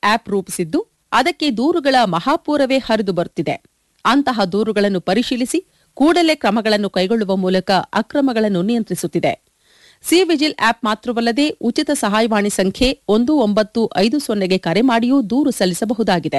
App ರೂಪಿಸಿದ್ದು ಅದಕ್ಕೆ ದೂರುಗಳ ಮಹಾಪೂರವೇ ಹರಿದು ಬರುತ್ತಿದೆ ಅಂತಹ ದೂರುಗಳನ್ನು ಪರಿಶೀಲಿಸಿ ಕೂಡಲೇ ಕ್ರಮಗಳನ್ನು ಕೈಗೊಳ್ಳುವ ಮೂಲಕ ಅಕ್ರಮಗಳನ್ನು ನಿಯಂತ್ರಿಸುತ್ತಿದೆ ಸಿ ವಿಜಿಲ್ ಆಪ್ ಮಾತ್ರವಲ್ಲದೆ ಉಚಿತ ಸಹಾಯವಾಣಿ ಸಂಖ್ಯೆ ಒಂದು ಒಂಬತ್ತು ಐದು ಸೊನ್ನೆಗೆ ಕರೆ ಮಾಡಿಯೂ ದೂರು ಸಲ್ಲಿಸಬಹುದಾಗಿದೆ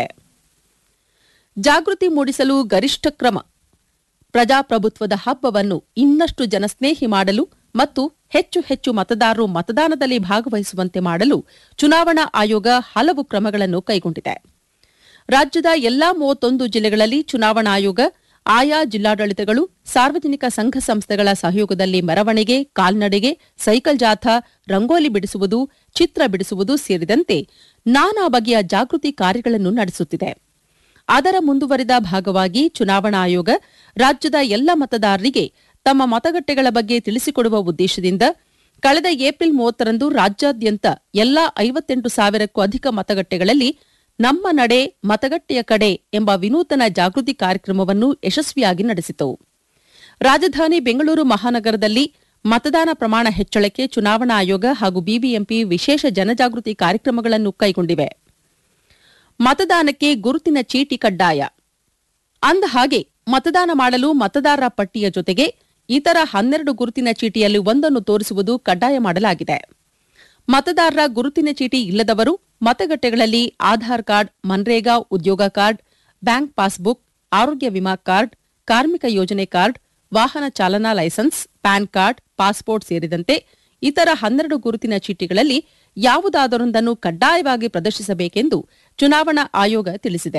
ಜಾಗೃತಿ ಮೂಡಿಸಲು ಗರಿಷ್ಠ ಕ್ರಮ ಪ್ರಜಾಪ್ರಭುತ್ವದ ಹಬ್ಬವನ್ನು ಇನ್ನಷ್ಟು ಜನಸ್ನೇಹಿ ಮಾಡಲು ಮತ್ತು ಹೆಚ್ಚು ಹೆಚ್ಚು ಮತದಾರರು ಮತದಾನದಲ್ಲಿ ಭಾಗವಹಿಸುವಂತೆ ಮಾಡಲು ಚುನಾವಣಾ ಆಯೋಗ ಹಲವು ಕ್ರಮಗಳನ್ನು ಕೈಗೊಂಡಿದೆ ರಾಜ್ಯದ ಎಲ್ಲಾ ಮೂವತ್ತೊಂದು ಜಿಲ್ಲೆಗಳಲ್ಲಿ ಚುನಾವಣಾ ಆಯೋಗ ಆಯಾ ಜಿಲ್ಲಾಡಳಿತಗಳು ಸಾರ್ವಜನಿಕ ಸಂಘ ಸಂಸ್ಥೆಗಳ ಸಹಯೋಗದಲ್ಲಿ ಮೆರವಣಿಗೆ ಕಾಲ್ನಡೆಗೆ ಸೈಕಲ್ ಜಾಥಾ ರಂಗೋಲಿ ಬಿಡಿಸುವುದು ಚಿತ್ರ ಬಿಡಿಸುವುದು ಸೇರಿದಂತೆ ನಾನಾ ಬಗೆಯ ಜಾಗೃತಿ ಕಾರ್ಯಗಳನ್ನು ನಡೆಸುತ್ತಿದೆ ಅದರ ಮುಂದುವರಿದ ಭಾಗವಾಗಿ ಚುನಾವಣಾ ಆಯೋಗ ರಾಜ್ಯದ ಎಲ್ಲ ಮತದಾರರಿಗೆ ತಮ್ಮ ಮತಗಟ್ಟೆಗಳ ಬಗ್ಗೆ ತಿಳಿಸಿಕೊಡುವ ಉದ್ದೇಶದಿಂದ ಕಳೆದ ಏಪ್ರಿಲ್ ಮೂವತ್ತರಂದು ರಾಜ್ಯಾದ್ಯಂತ ಎಲ್ಲಾ ಐವತ್ತೆಂಟು ಸಾವಿರಕ್ಕೂ ಅಧಿಕ ಮತಗಟ್ಟೆಗಳಲ್ಲಿ ನಮ್ಮ ನಡೆ ಮತಗಟ್ಟೆಯ ಕಡೆ ಎಂಬ ವಿನೂತನ ಜಾಗೃತಿ ಕಾರ್ಯಕ್ರಮವನ್ನು ಯಶಸ್ವಿಯಾಗಿ ನಡೆಸಿತು ರಾಜಧಾನಿ ಬೆಂಗಳೂರು ಮಹಾನಗರದಲ್ಲಿ ಮತದಾನ ಪ್ರಮಾಣ ಹೆಚ್ಚಳಕ್ಕೆ ಚುನಾವಣಾ ಆಯೋಗ ಹಾಗೂ ಬಿಬಿಎಂಪಿ ವಿಶೇಷ ಜನಜಾಗೃತಿ ಕಾರ್ಯಕ್ರಮಗಳನ್ನು ಕೈಗೊಂಡಿವೆ ಮತದಾನಕ್ಕೆ ಗುರುತಿನ ಚೀಟಿ ಕಡ್ಡಾಯ ಅಂದಹಾಗೆ ಮತದಾನ ಮಾಡಲು ಮತದಾರರ ಪಟ್ಟಿಯ ಜೊತೆಗೆ ಇತರ ಹನ್ನೆರಡು ಗುರುತಿನ ಚೀಟಿಯಲ್ಲಿ ಒಂದನ್ನು ತೋರಿಸುವುದು ಕಡ್ಡಾಯ ಮಾಡಲಾಗಿದೆ ಮತದಾರರ ಗುರುತಿನ ಚೀಟಿ ಇಲ್ಲದವರು ಮತಗಟ್ಟೆಗಳಲ್ಲಿ ಆಧಾರ್ ಕಾರ್ಡ್ ಮನ್ರೇಗಾ ಉದ್ಯೋಗ ಕಾರ್ಡ್ ಬ್ಯಾಂಕ್ ಪಾಸ್ಬುಕ್ ಆರೋಗ್ಯ ವಿಮಾ ಕಾರ್ಡ್ ಕಾರ್ಮಿಕ ಯೋಜನೆ ಕಾರ್ಡ್ ವಾಹನ ಚಾಲನಾ ಲೈಸೆನ್ಸ್ ಪ್ಯಾನ್ ಕಾರ್ಡ್ ಪಾಸ್ಪೋರ್ಟ್ ಸೇರಿದಂತೆ ಇತರ ಹನ್ನೆರಡು ಗುರುತಿನ ಚೀಟಿಗಳಲ್ಲಿ ಯಾವುದಾದರೊಂದನ್ನು ಕಡ್ಡಾಯವಾಗಿ ಪ್ರದರ್ಶಿಸಬೇಕೆಂದು ಚುನಾವಣಾ ಆಯೋಗ ತಿಳಿಸಿದೆ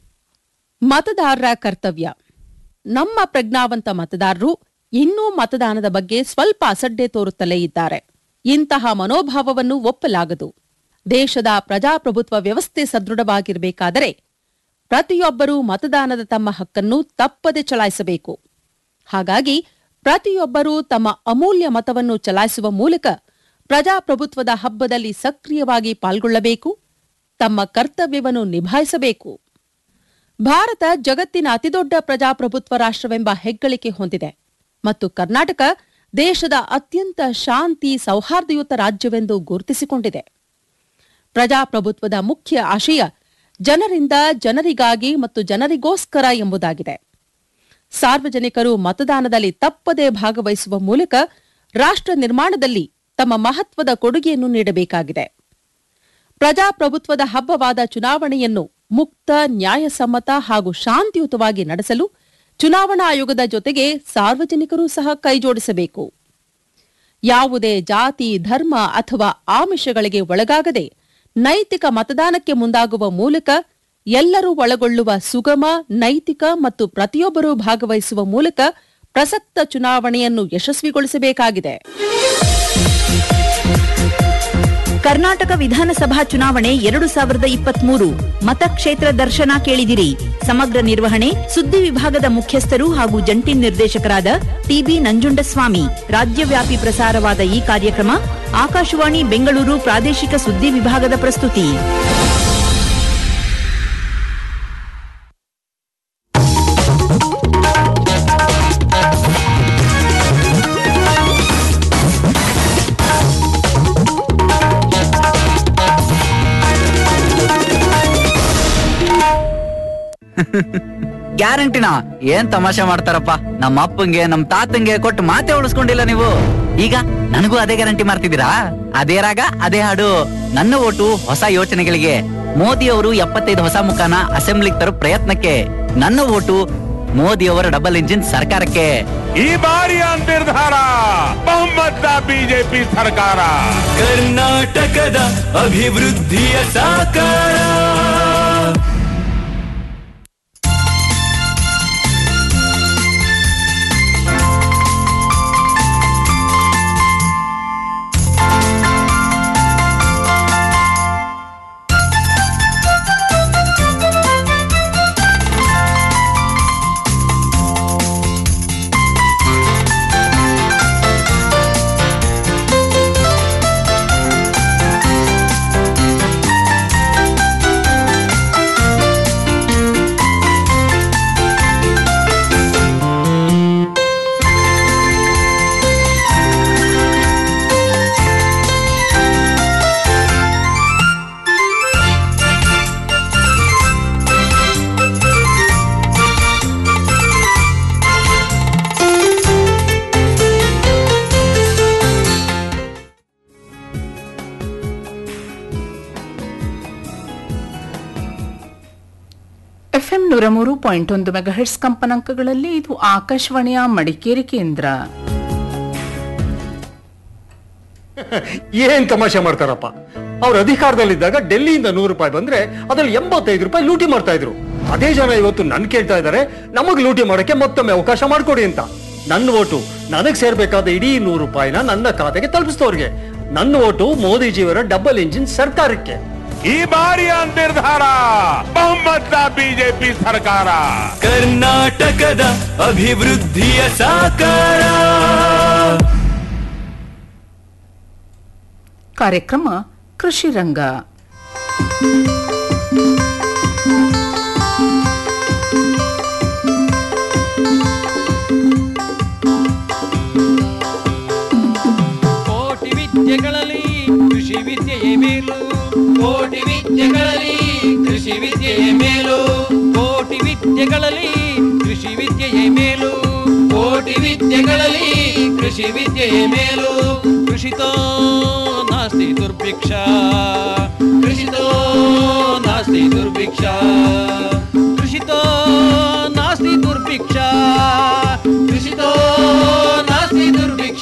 ಮತದಾರರ ಕರ್ತವ್ಯ ನಮ್ಮ ಪ್ರಜ್ಞಾವಂತ ಮತದಾರರು ಇನ್ನೂ ಮತದಾನದ ಬಗ್ಗೆ ಸ್ವಲ್ಪ ಅಸಡ್ಡೆ ತೋರುತ್ತಲೇ ಇದ್ದಾರೆ ಇಂತಹ ಮನೋಭಾವವನ್ನು ಒಪ್ಪಲಾಗದು ದೇಶದ ಪ್ರಜಾಪ್ರಭುತ್ವ ವ್ಯವಸ್ಥೆ ಸದೃಢವಾಗಿರಬೇಕಾದರೆ ಪ್ರತಿಯೊಬ್ಬರೂ ಮತದಾನದ ತಮ್ಮ ಹಕ್ಕನ್ನು ತಪ್ಪದೆ ಚಲಾಯಿಸಬೇಕು ಹಾಗಾಗಿ ಪ್ರತಿಯೊಬ್ಬರೂ ತಮ್ಮ ಅಮೂಲ್ಯ ಮತವನ್ನು ಚಲಾಯಿಸುವ ಮೂಲಕ ಪ್ರಜಾಪ್ರಭುತ್ವದ ಹಬ್ಬದಲ್ಲಿ ಸಕ್ರಿಯವಾಗಿ ಪಾಲ್ಗೊಳ್ಳಬೇಕು ತಮ್ಮ ಕರ್ತವ್ಯವನ್ನು ನಿಭಾಯಿಸಬೇಕು ಭಾರತ ಜಗತ್ತಿನ ಅತಿದೊಡ್ಡ ಪ್ರಜಾಪ್ರಭುತ್ವ ರಾಷ್ಟ್ರವೆಂಬ ಹೆಗ್ಗಳಿಕೆ ಹೊಂದಿದೆ ಮತ್ತು ಕರ್ನಾಟಕ ದೇಶದ ಅತ್ಯಂತ ಶಾಂತಿ ಸೌಹಾರ್ದಯುತ ರಾಜ್ಯವೆಂದು ಗುರುತಿಸಿಕೊಂಡಿದೆ ಪ್ರಜಾಪ್ರಭುತ್ವದ ಮುಖ್ಯ ಆಶಯ ಜನರಿಂದ ಜನರಿಗಾಗಿ ಮತ್ತು ಜನರಿಗೋಸ್ಕರ ಎಂಬುದಾಗಿದೆ ಸಾರ್ವಜನಿಕರು ಮತದಾನದಲ್ಲಿ ತಪ್ಪದೇ ಭಾಗವಹಿಸುವ ಮೂಲಕ ರಾಷ್ಟ್ರ ನಿರ್ಮಾಣದಲ್ಲಿ ತಮ್ಮ ಮಹತ್ವದ ಕೊಡುಗೆಯನ್ನು ನೀಡಬೇಕಾಗಿದೆ ಪ್ರಜಾಪ್ರಭುತ್ವದ ಹಬ್ಬವಾದ ಚುನಾವಣೆಯನ್ನು ಮುಕ್ತ ನ್ಯಾಯಸಮ್ಮತ ಹಾಗೂ ಶಾಂತಿಯುತವಾಗಿ ನಡೆಸಲು ಚುನಾವಣಾ ಆಯೋಗದ ಜೊತೆಗೆ ಸಾರ್ವಜನಿಕರೂ ಸಹ ಕೈಜೋಡಿಸಬೇಕು ಯಾವುದೇ ಜಾತಿ ಧರ್ಮ ಅಥವಾ ಆಮಿಷಗಳಿಗೆ ಒಳಗಾಗದೆ ನೈತಿಕ ಮತದಾನಕ್ಕೆ ಮುಂದಾಗುವ ಮೂಲಕ ಎಲ್ಲರೂ ಒಳಗೊಳ್ಳುವ ಸುಗಮ ನೈತಿಕ ಮತ್ತು ಪ್ರತಿಯೊಬ್ಬರೂ ಭಾಗವಹಿಸುವ ಮೂಲಕ ಪ್ರಸಕ್ತ ಚುನಾವಣೆಯನ್ನು ಯಶಸ್ವಿಗೊಳಿಸಬೇಕಾಗಿದೆ ಕರ್ನಾಟಕ ವಿಧಾನಸಭಾ ಚುನಾವಣೆ ಎರಡು ಸಾವಿರದ ಇಪ್ಪತ್ಮೂರು ಮತಕ್ಷೇತ್ರ ದರ್ಶನ ಕೇಳಿದಿರಿ ಸಮಗ್ರ ನಿರ್ವಹಣೆ ಸುದ್ದಿ ವಿಭಾಗದ ಮುಖ್ಯಸ್ಥರು ಹಾಗೂ ಜಂಟಿ ನಿರ್ದೇಶಕರಾದ ಟಿಬಿ ನಂಜುಂಡಸ್ವಾಮಿ ರಾಜ್ಯವ್ಯಾಪಿ ಪ್ರಸಾರವಾದ ಈ ಕಾರ್ಯಕ್ರಮ ಆಕಾಶವಾಣಿ ಬೆಂಗಳೂರು ಪ್ರಾದೇಶಿಕ ಸುದ್ದಿ ವಿಭಾಗದ ಪ್ರಸ್ತುತಿ ಗ್ಯಾರಂಟಿನ ಏನ್ ತಮಾಷೆ ಮಾಡ್ತಾರಪ್ಪ ನಮ್ಮ ಅಪ್ಪಂಗೆ ನಮ್ ತಾತಂಗೆ ಕೊಟ್ಟು ಮಾತೆ ಉಳಿಸ್ಕೊಂಡಿಲ್ಲ ನೀವು ಈಗ ನನಗೂ ಅದೇ ಗ್ಯಾರಂಟಿ ಮಾಡ್ತಿದ್ದೀರಾ ಅದೇ ರಾಗ ಅದೇ ಹಾಡು ನನ್ನ ಓಟು ಹೊಸ ಯೋಚನೆಗಳಿಗೆ ಮೋದಿ ಅವರು ಎಪ್ಪತ್ತೈದು ಹೊಸ ಮುಖಾನ ಅಸೆಂಬ್ಲಿಗೆ ತರೋ ಪ್ರಯತ್ನಕ್ಕೆ ನನ್ನ ಓಟು ಮೋದಿ ಅವರ ಡಬಲ್ ಇಂಜಿನ್ ಸರ್ಕಾರಕ್ಕೆ ಈ ಬಾರಿಯ ನಿರ್ಧಾರ ಬಹುಮತ ಬಿಜೆಪಿ ಸರ್ಕಾರ ಕರ್ನಾಟಕದ ಅಭಿವೃದ್ಧಿಯ ಸಾಕಾರ ಎಫ್ಎಂ ನೂರ ಮೂರು ಪಾಯಿಂಟ್ ಒಂದು ಮೆಗಾಹೆಟ್ಸ್ ಕಂಪನಾಂಕಗಳಲ್ಲಿ ಇದು ಆಕಾಶವಾಣಿಯ ಮಡಿಕೇರಿ ಕೇಂದ್ರ ಏನ್ ತಮಾಷೆ ಮಾಡ್ತಾರಪ್ಪ ಅವ್ರ ಅಧಿಕಾರದಲ್ಲಿದ್ದಾಗ ಡೆಲ್ಲಿಯಿಂದ ನೂರು ರೂಪಾಯಿ ಬಂದ್ರೆ ಅದ್ರಲ್ಲಿ ಎಂಬತ್ತೈದು ರೂಪಾಯಿ ಲೂಟಿ ಮಾಡ್ತಾ ಇದ್ರು ಅದೇ ಜನ ಇವತ್ತು ನನ್ ಕೇಳ್ತಾ ಇದಾರೆ ನಮಗ್ ಲೂಟಿ ಮಾಡಕ್ಕೆ ಮತ್ತೊಮ್ಮೆ ಅವಕಾಶ ಮಾಡ್ಕೊಡಿ ಅಂತ ನನ್ನ ಓಟು ನನಗ್ ಸೇರ್ಬೇಕಾದ ಇಡೀ ನೂರು ರೂಪಾಯಿನ ನನ್ನ ಖಾತೆಗೆ ತಲುಪಿಸ್ತವ್ರಿಗೆ ನನ್ನ ಓಟು ಮೋದಿಜಿಯವರ ಡಬಲ್ ಇಂಜಿನ್ ಸರ್ಕಾರಕ್ಕೆ ಈ ಬಾರಿಯ ನಿರ್ಧಾರ ಬಹುಮತದ ಬಿಜೆಪಿ ಸರ್ಕಾರ ಕರ್ನಾಟಕದ ಅಭಿವೃದ್ಧಿಯ ಸಾಕಾರ ಕಾರ್ಯಕ್ರಮ ಕೃಷಿ ರಂಗ ಕೋಟಿ ವಿದ್ಯೆಗಳಲ್ಲಿ ಕೃಷಿ ವಿದ್ಯೆಯೇ ಮೇಲು ಕೋಟಿ ವಿದ್ಯೆಗಳಲ್ಲಿ ಕೃಷಿ ವಿದ್ಯೆಯೇ ಮೇಲು ಕೋಟಿ ವಿದ್ಯೆಗಳಲ್ಲಿ ಕೃಷಿ ವಿದ್ಯೆಯೇ ಮೇಲು ಕೋಟಿ ವಿದ್ಯೆಗಳಲ್ಲಿ ಕೃಷಿ ವಿದ್ಯೆಯೇ ಮೇಲು ಕೃಷಿತೋ ನಾಸ್ತಿ ದುರ್ಭಿಕ್ಷ ಕೃಷಿತೋ ನಾಸ್ತಿ ದುರ್ಭಿಕ್ಷ ಕೃಷಿತೋ ನಾಸ್ತಿ ದುರ್ಭಿಕ್ಷ ಕೃಷಿತೋ ನಾಸ್ತಿ ದುರ್ಭಿಕ್ಷ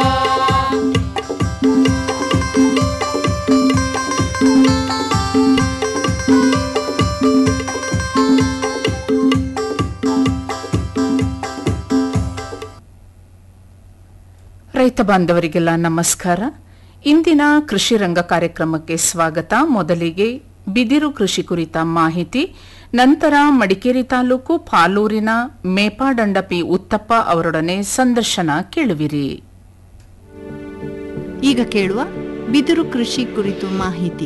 ರೈತ ಬಾಂಧವರಿಗೆಲ್ಲ ನಮಸ್ಕಾರ ಇಂದಿನ ಕೃಷಿ ರಂಗ ಕಾರ್ಯಕ್ರಮಕ್ಕೆ ಸ್ವಾಗತ ಮೊದಲಿಗೆ ಬಿದಿರು ಕೃಷಿ ಕುರಿತ ಮಾಹಿತಿ ನಂತರ ಮಡಿಕೇರಿ ತಾಲೂಕು ಪಾಲೂರಿನ ಮೇಪಾದಂಡ ಪಿ ಉತ್ತಪ್ಪ ಅವರೊಡನೆ ಸಂದರ್ಶನ ಕೇಳುವಿರಿ ಈಗ ಕೇಳುವ ಬಿದಿರು ಕೃಷಿ ಕುರಿತು ಮಾಹಿತಿ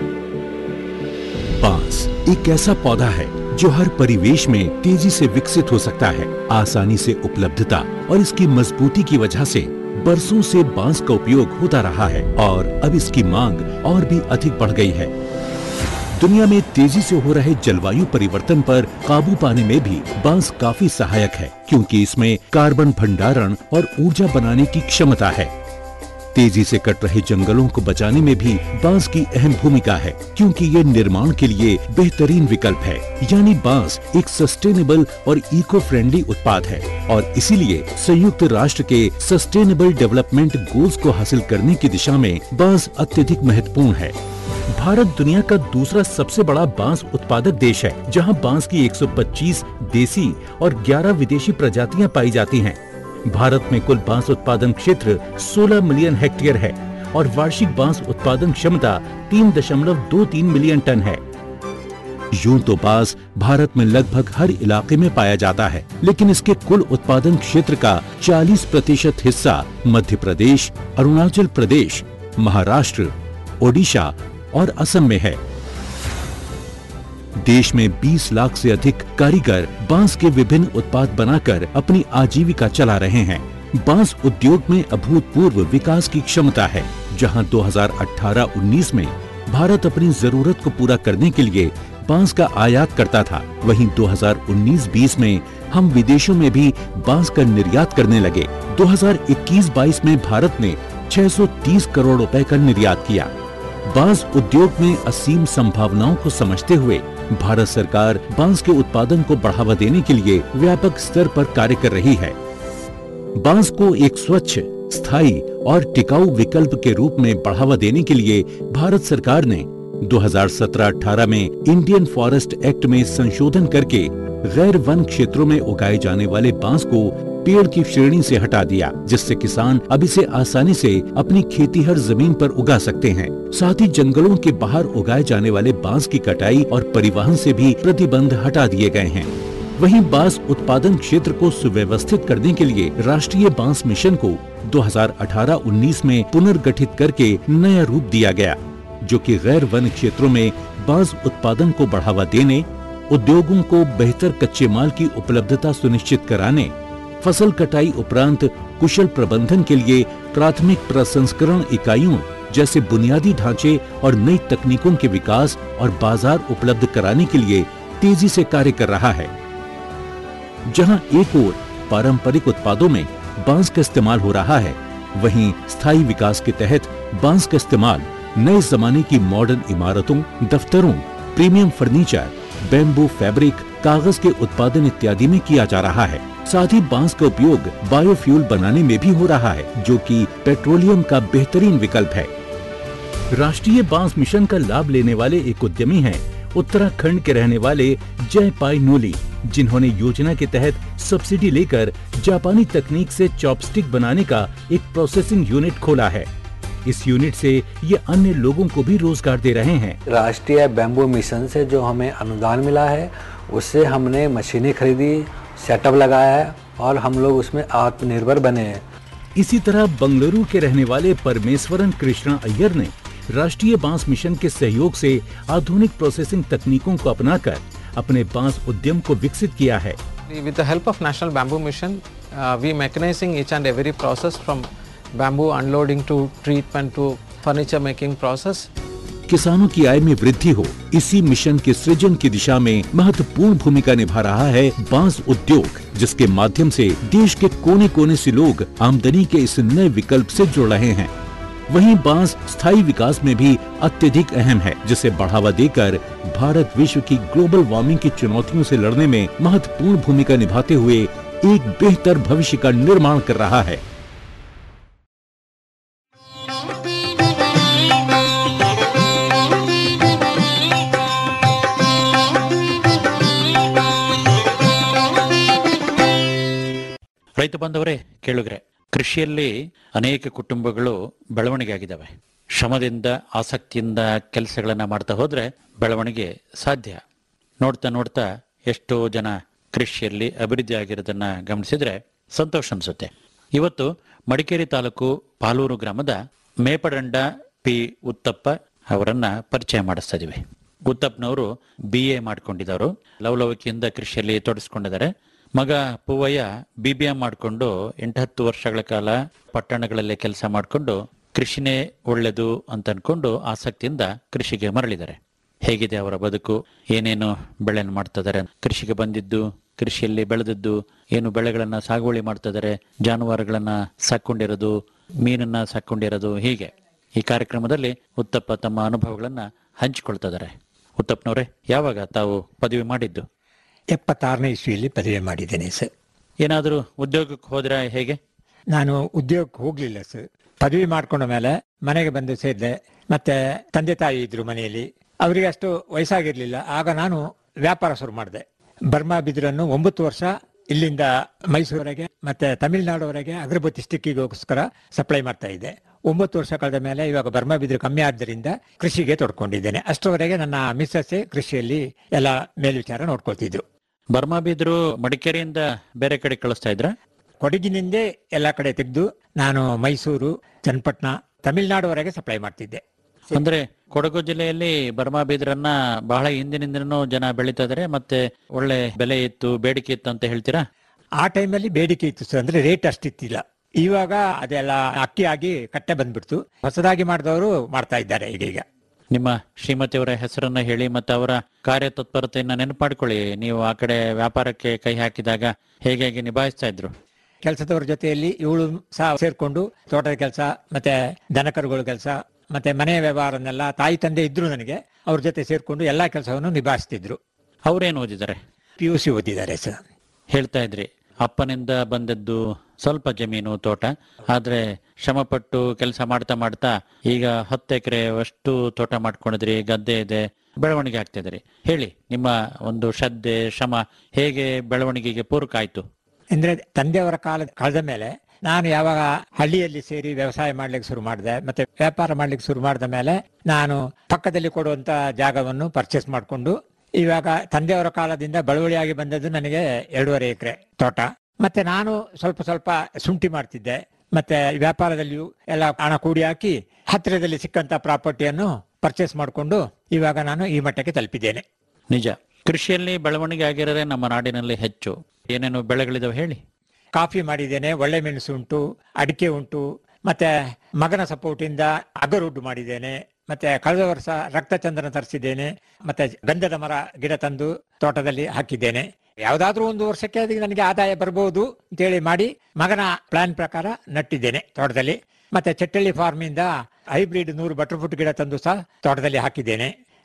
बांस एक ऐसा पौधा है जो हर परिवेश में तेजी से विकसित हो सकता है आसानी से उपलब्धता और इसकी मजबूती की वजह से बरसों से बांस का उपयोग होता रहा है और अब इसकी मांग और भी अधिक बढ़ गई है दुनिया में तेजी से हो रहे जलवायु परिवर्तन पर काबू पाने में भी बांस काफी सहायक है क्योंकि इसमें कार्बन भंडारण और ऊर्जा बनाने की क्षमता है तेजी से कट रहे जंगलों को बचाने में भी बांस की अहम भूमिका है क्योंकि ये निर्माण के लिए बेहतरीन विकल्प है यानी बांस एक सस्टेनेबल और इको फ्रेंडली उत्पाद है और इसीलिए संयुक्त राष्ट्र के सस्टेनेबल डेवलपमेंट गोल्स को हासिल करने की दिशा में बांस अत्यधिक महत्वपूर्ण है भारत दुनिया का दूसरा सबसे बड़ा बांस उत्पादक देश है जहां बांस की 125 देसी और 11 विदेशी प्रजातियां पाई जाती हैं। भारत में कुल बांस उत्पादन क्षेत्र 16 मिलियन हेक्टेयर है और वार्षिक बांस उत्पादन क्षमता 3.23 मिलियन टन है यूं तो बांस भारत में लगभग हर इलाके में पाया जाता है लेकिन इसके कुल उत्पादन क्षेत्र का 40 प्रतिशत हिस्सा मध्य प्रदेश अरुणाचल प्रदेश महाराष्ट्र ओडिशा और असम में है देश में 20 लाख से अधिक कारीगर बांस के विभिन्न उत्पाद बनाकर अपनी आजीविका चला रहे हैं बांस उद्योग में अभूतपूर्व विकास की क्षमता है जहां 2018-19 में भारत अपनी जरूरत को पूरा करने के लिए बांस का आयात करता था वहीं 2019-20 में हम विदेशों में भी बांस का निर्यात करने लगे 2021-22 में भारत ने 630 करोड़ रुपए का निर्यात किया बांस उद्योग में असीम संभावनाओं को समझते हुए भारत सरकार बांस के उत्पादन को बढ़ावा देने के लिए व्यापक स्तर पर कार्य कर रही है बांस को एक स्वच्छ स्थायी और टिकाऊ विकल्प के रूप में बढ़ावा देने के लिए भारत सरकार ने 2017-18 में इंडियन फॉरेस्ट एक्ट में संशोधन करके गैर वन क्षेत्रों में उगाए जाने वाले बांस को पेड़ की श्रेणी से हटा दिया जिससे किसान अब इसे आसानी से अपनी खेती हर जमीन पर उगा सकते हैं साथ ही जंगलों के बाहर उगाए जाने वाले बांस की कटाई और परिवहन से भी प्रतिबंध हटा दिए गए हैं वहीं बांस उत्पादन क्षेत्र को सुव्यवस्थित करने के लिए राष्ट्रीय बांस मिशन को 2018-19 में पुनर्गठित करके नया रूप दिया गया जो कि गैर वन क्षेत्रों में बांस उत्पादन को बढ़ावा देने उद्योगों को बेहतर कच्चे माल की उपलब्धता सुनिश्चित कराने फसल कटाई उपरांत कुशल प्रबंधन के लिए प्राथमिक प्रसंस्करण इकाइयों जैसे बुनियादी ढांचे और नई तकनीकों के विकास और बाजार उपलब्ध कराने के लिए तेजी से कार्य कर रहा है जहां एक ओर पारंपरिक उत्पादों में बांस का इस्तेमाल हो रहा है वहीं स्थायी विकास के तहत बांस का इस्तेमाल नए जमाने की मॉडर्न इमारतों दफ्तरों प्रीमियम फर्नीचर बैम्बू फैब्रिक कागज के उत्पादन इत्यादि में किया जा रहा है साथ ही बांस का उपयोग बायोफ्यूल बनाने में भी हो रहा है जो कि पेट्रोलियम का बेहतरीन विकल्प है राष्ट्रीय बांस मिशन का लाभ लेने वाले एक उद्यमी हैं उत्तराखंड के रहने वाले जय पाई नोली जिन्होंने योजना के तहत सब्सिडी लेकर जापानी तकनीक से चॉपस्टिक बनाने का एक प्रोसेसिंग यूनिट खोला है इस यूनिट से ये अन्य लोगों को भी रोजगार दे रहे हैं राष्ट्रीय बैम्बू मिशन से जो हमें अनुदान मिला है उससे हमने मशीनें खरीदी सेटअप लगाया है और हम लोग उसमें आत्मनिर्भर बने हैं इसी तरह बंगलुरु के रहने वाले परमेश्वरन कृष्णा अय्यर ने राष्ट्रीय बांस मिशन के सहयोग से आधुनिक प्रोसेसिंग तकनीकों को अपनाकर अपने बांस उद्यम को विकसित किया है With the help of National Bamboo Mission, uh, we mechanizing each and every process from bamboo unloading to treatment to furniture making process. किसानों की आय में वृद्धि हो इसी मिशन के सृजन की दिशा में महत्वपूर्ण भूमिका निभा रहा है बांस उद्योग जिसके माध्यम से देश के कोने कोने से लोग आमदनी के इस नए विकल्प से जुड़ रहे हैं वहीं बांस स्थायी विकास में भी अत्यधिक अहम है जिसे बढ़ावा देकर भारत विश्व की ग्लोबल वार्मिंग की चुनौतियों से लड़ने में महत्वपूर्ण भूमिका निभाते हुए एक बेहतर भविष्य का निर्माण कर रहा है ರೈತ ಬಾಂಧವರೇ ಕೇಳುಗ್ರೆ ಕೃಷಿಯಲ್ಲಿ ಅನೇಕ ಕುಟುಂಬಗಳು ಬೆಳವಣಿಗೆ ಆಗಿದ್ದಾವೆ ಶ್ರಮದಿಂದ ಆಸಕ್ತಿಯಿಂದ ಕೆಲಸಗಳನ್ನ ಮಾಡ್ತಾ ಹೋದ್ರೆ ಬೆಳವಣಿಗೆ ಸಾಧ್ಯ ನೋಡ್ತಾ ನೋಡ್ತಾ ಎಷ್ಟೋ ಜನ ಕೃಷಿಯಲ್ಲಿ ಅಭಿವೃದ್ಧಿ ಆಗಿರೋದನ್ನ ಗಮನಿಸಿದ್ರೆ ಸಂತೋಷ ಅನ್ಸುತ್ತೆ ಇವತ್ತು ಮಡಿಕೇರಿ ತಾಲೂಕು ಪಾಲೂರು ಗ್ರಾಮದ ಮೇಪಡಂಡ ಪಿ ಉತ್ತಪ್ಪ ಅವರನ್ನ ಪರಿಚಯ ಮಾಡಿಸ್ತಾ ಇದೀವಿ ಉತ್ತಪ್ಪನವರು ಬಿ ಎ ಮಾಡ್ಕೊಂಡಿದ್ದವರು ಲವಲವಿಕೆಯಿಂದ ಕೃಷಿಯಲ್ಲಿ ತೊಡಗಿಸ್ಕೊಂಡಿದ್ದಾರೆ ಮಗ ಪೂವಯ್ಯ ಬಿ ಬಿ ಎಂ ಮಾಡಿಕೊಂಡು ಎಂಟತ್ತು ವರ್ಷಗಳ ಕಾಲ ಪಟ್ಟಣಗಳಲ್ಲಿ ಕೆಲಸ ಮಾಡಿಕೊಂಡು ಕೃಷಿನೇ ಒಳ್ಳೆದು ಅಂತ ಅನ್ಕೊಂಡು ಆಸಕ್ತಿಯಿಂದ ಕೃಷಿಗೆ ಮರಳಿದ್ದಾರೆ ಹೇಗಿದೆ ಅವರ ಬದುಕು ಏನೇನು ಬೆಳೆಯನ್ನು ಮಾಡ್ತಾ ಇದ್ದಾರೆ ಕೃಷಿಗೆ ಬಂದಿದ್ದು ಕೃಷಿಯಲ್ಲಿ ಬೆಳೆದದ್ದು ಏನು ಬೆಳೆಗಳನ್ನ ಸಾಗುವಳಿ ಮಾಡ್ತಾ ಇದ್ದಾರೆ ಜಾನುವಾರುಗಳನ್ನ ಸಾಕೊಂಡಿರೋದು ಮೀನನ್ನ ಸಾಕೊಂಡಿರೋದು ಹೀಗೆ ಈ ಕಾರ್ಯಕ್ರಮದಲ್ಲಿ ಉತ್ತಪ್ಪ ತಮ್ಮ ಅನುಭವಗಳನ್ನ ಹಂಚಿಕೊಳ್ತಾ ಇದ್ದಾರೆ ಉತ್ತಪ್ಪನವರೇ ಯಾವಾಗ ತಾವು ಪದವಿ ಮಾಡಿದ್ದು ಎಪ್ಪತ್ತಾರನೇ ಇಸ್ವಿಯಲ್ಲಿ ಪದವಿ ಮಾಡಿದ್ದೇನೆ ಸರ್ ಏನಾದರೂ ಉದ್ಯೋಗಕ್ಕೆ ಹೋದ್ರೆ ಹೇಗೆ ನಾನು ಉದ್ಯೋಗಕ್ಕೆ ಹೋಗ್ಲಿಲ್ಲ ಸರ್ ಪದವಿ ಮಾಡ್ಕೊಂಡ ಮೇಲೆ ಮನೆಗೆ ಬಂದು ಸೇರಿದೆ ಮತ್ತೆ ತಂದೆ ತಾಯಿ ಇದ್ರು ಮನೆಯಲ್ಲಿ ಅವರಿಗೆ ಅಷ್ಟು ವಯಸ್ಸಾಗಿರ್ಲಿಲ್ಲ ಆಗ ನಾನು ವ್ಯಾಪಾರ ಶುರು ಮಾಡಿದೆ ಬರ್ಮಾ ಬಿದಿರನ್ನು ಒಂಬತ್ತು ವರ್ಷ ಇಲ್ಲಿಂದ ಮೈಸೂರಿಗೆ ಮತ್ತೆ ತಮಿಳುನಾಡುವರೆಗೆ ಅಗರಬತ್ತಿ ಸ್ಟಿಕ್ಕಿಗೋಸ್ಕರ ಸಪ್ಲೈ ಮಾಡ್ತಾ ಇದ್ದೆ ಒಂಬತ್ತು ವರ್ಷ ಕಳೆದ ಮೇಲೆ ಇವಾಗ ಬರ್ಮಾ ಬಿದಿರು ಕಮ್ಮಿ ಆದ್ದರಿಂದ ಕೃಷಿಗೆ ತೊಡ್ಕೊಂಡಿದ್ದೇನೆ ಅಷ್ಟರವರೆಗೆ ನನ್ನ ಮಿಸ್ಸಸ್ಸೇ ಕೃಷಿಯಲ್ಲಿ ಎಲ್ಲ ಮೇಲ್ವಿಚಾರ ನೋಡ್ಕೊಳ್ತಿದ್ರು ಬರ್ಮಾ ಬಿದ್ರು ಮಡಿಕೇರಿಯಿಂದ ಬೇರೆ ಕಡೆ ಕಳಿಸ್ತಾ ಇದ್ರ ಕೊಡಗಿನಿಂದೇ ಎಲ್ಲ ಕಡೆ ತೆಗೆದು ನಾನು ಮೈಸೂರು ಚನ್ನಪಟ್ಟಣ ತಮಿಳುನಾಡುವರೆಗೆ ಸಪ್ಲೈ ಮಾಡ್ತಿದ್ದೆ ಅಂದ್ರೆ ಕೊಡಗು ಜಿಲ್ಲೆಯಲ್ಲಿ ಬರ್ಮಾ ಬೀದ್ರನ್ನ ಬಹಳ ಹಿಂದಿನಿಂದನೂ ಜನ ಬೆಳೀತಾ ಇದಾರೆ ಮತ್ತೆ ಒಳ್ಳೆ ಬೆಲೆ ಇತ್ತು ಬೇಡಿಕೆ ಇತ್ತು ಅಂತ ಹೇಳ್ತೀರಾ ಆ ಟೈಮಲ್ಲಿ ಬೇಡಿಕೆ ಇತ್ತು ಸರ್ ಅಂದ್ರೆ ರೇಟ್ ಅಷ್ಟಿತ್ತಿಲ್ಲ ಇವಾಗ ಅದೆಲ್ಲ ಅಕ್ಕಿ ಆಗಿ ಕಟ್ಟೆ ಬಂದ್ಬಿಡ್ತು ಹೊಸದಾಗಿ ಮಾಡಿದವರು ಮಾಡ್ತಾ ಇದ್ದಾರೆ ಈಗೀಗ ನಿಮ್ಮ ಶ್ರೀಮತಿಯವರ ಹೆಸರನ್ನ ಹೇಳಿ ಮತ್ತೆ ಅವರ ಕಾರ್ಯತತ್ಪರತೆಯನ್ನ ನೆನಪಾಡ್ಕೊಳ್ಳಿ ನೀವು ಆ ಕಡೆ ವ್ಯಾಪಾರಕ್ಕೆ ಕೈ ಹಾಕಿದಾಗ ಹೇಗೆ ಹೇಗೆ ನಿಭಾಯಿಸ್ತಾ ಇದ್ರು ಕೆಲಸದವ್ರ ಜೊತೆಯಲ್ಲಿ ಇವಳು ಸಹ ಸೇರ್ಕೊಂಡು ತೋಟದ ಕೆಲಸ ಮತ್ತೆ ದನಕರುಗಳ ಕೆಲಸ ಮತ್ತೆ ಮನೆಯ ವ್ಯವಹಾರನ್ನೆಲ್ಲ ತಾಯಿ ತಂದೆ ಇದ್ರು ನನಗೆ ಅವ್ರ ಜೊತೆ ಸೇರ್ಕೊಂಡು ಎಲ್ಲಾ ಕೆಲಸವನ್ನು ನಿಭಾಯಿಸ್ತಿದ್ರು ಅವ್ರೇನು ಓದಿದ್ದಾರೆ ಪಿ ಯು ಸಿ ಓದಿದ್ದಾರೆ ಸರ್ ಹೇಳ್ತಾ ಇದ್ರಿ ಅಪ್ಪನಿಂದ ಬಂದದ್ದು ಸ್ವಲ್ಪ ಜಮೀನು ತೋಟ ಆದ್ರೆ ಶ್ರಮಪಟ್ಟು ಕೆಲಸ ಮಾಡ್ತಾ ಮಾಡ್ತಾ ಈಗ ಹತ್ತು ಎಕರೆ ಅಷ್ಟು ತೋಟ ಮಾಡ್ಕೊಂಡಿದ್ರಿ ಗದ್ದೆ ಇದೆ ಬೆಳವಣಿಗೆ ಆಗ್ತಿದ್ರಿ ಹೇಳಿ ನಿಮ್ಮ ಒಂದು ಶ್ರದ್ಧೆ ಶ್ರಮ ಹೇಗೆ ಬೆಳವಣಿಗೆಗೆ ಪೂರಕ ಆಯ್ತು ಅಂದ್ರೆ ತಂದೆಯವರ ಕಾಲ ಕಳೆದ ಮೇಲೆ ನಾನು ಯಾವಾಗ ಹಳ್ಳಿಯಲ್ಲಿ ಸೇರಿ ವ್ಯವಸಾಯ ಮಾಡ್ಲಿಕ್ಕೆ ಶುರು ಮಾಡಿದೆ ಮತ್ತೆ ವ್ಯಾಪಾರ ಮಾಡ್ಲಿಕ್ಕೆ ಶುರು ಮಾಡಿದ ಮೇಲೆ ನಾನು ಪಕ್ಕದಲ್ಲಿ ಕೊಡುವಂತ ಜಾಗವನ್ನು ಪರ್ಚೇಸ್ ಮಾಡಿಕೊಂಡು ಇವಾಗ ತಂದೆಯವರ ಕಾಲದಿಂದ ಬಳುವಳಿಯಾಗಿ ಬಂದದ್ದು ನನಗೆ ಎರಡೂವರೆ ಎಕರೆ ತೋಟ ಮತ್ತೆ ನಾನು ಸ್ವಲ್ಪ ಸ್ವಲ್ಪ ಶುಂಠಿ ಮಾಡ್ತಿದ್ದೆ ಮತ್ತೆ ವ್ಯಾಪಾರದಲ್ಲಿಯೂ ಎಲ್ಲ ಹಣ ಕೂಡಿ ಹಾಕಿ ಹತ್ತಿರದಲ್ಲಿ ಸಿಕ್ಕಂತ ಪ್ರಾಪರ್ಟಿಯನ್ನು ಪರ್ಚೇಸ್ ಮಾಡಿಕೊಂಡು ಇವಾಗ ನಾನು ಈ ಮಟ್ಟಕ್ಕೆ ತಲುಪಿದ್ದೇನೆ ನಿಜ ಕೃಷಿಯಲ್ಲಿ ಬೆಳವಣಿಗೆ ಆಗಿರೋದೇ ನಮ್ಮ ನಾಡಿನಲ್ಲಿ ಹೆಚ್ಚು ಏನೇನು ಬೆಳೆಗಳಿದಾವೆ ಹೇಳಿ ಕಾಫಿ ಮಾಡಿದ್ದೇನೆ ಒಳ್ಳೆ ಮೆಣಸು ಉಂಟು ಅಡಿಕೆ ಉಂಟು ಮತ್ತೆ ಮಗನ ಸಪೋರ್ಟ್ ಇಂದ ಅಗರುಡ್ಡು ಮಾಡಿದ್ದೇನೆ ಮತ್ತೆ ಕಳೆದ ವರ್ಷ ರಕ್ತಚಂದನ ತರಿಸಿದ್ದೇನೆ ಮತ್ತೆ ಗಂಧದ ಮರ ಗಿಡ ತಂದು ತೋಟದಲ್ಲಿ ಹಾಕಿದ್ದೇನೆ ಯಾವ್ದಾದ್ರೂ ಒಂದು ವರ್ಷಕ್ಕೆ ಅದಕ್ಕೆ ನನಗೆ ಆದಾಯ ಬರಬಹುದು ಅಂತೇಳಿ ಮಾಡಿ ಮಗನ ಪ್ಲಾನ್ ಪ್ರಕಾರ ನಟ್ಟಿದ್ದೇನೆ ತೋಟದಲ್ಲಿ ಮತ್ತೆ ಚಟ್ಟಳ್ಳಿ ಫಾರ್ಮ್ ಇಂದ ಹೈಬ್ರಿಡ್ ನೂರು ಬಟರ್ ಫುಟ್ ಗಿಡ ತಂದು ಸಹ ತೋಟದಲ್ಲಿ ಹಾಕಿದ್ದೇನೆ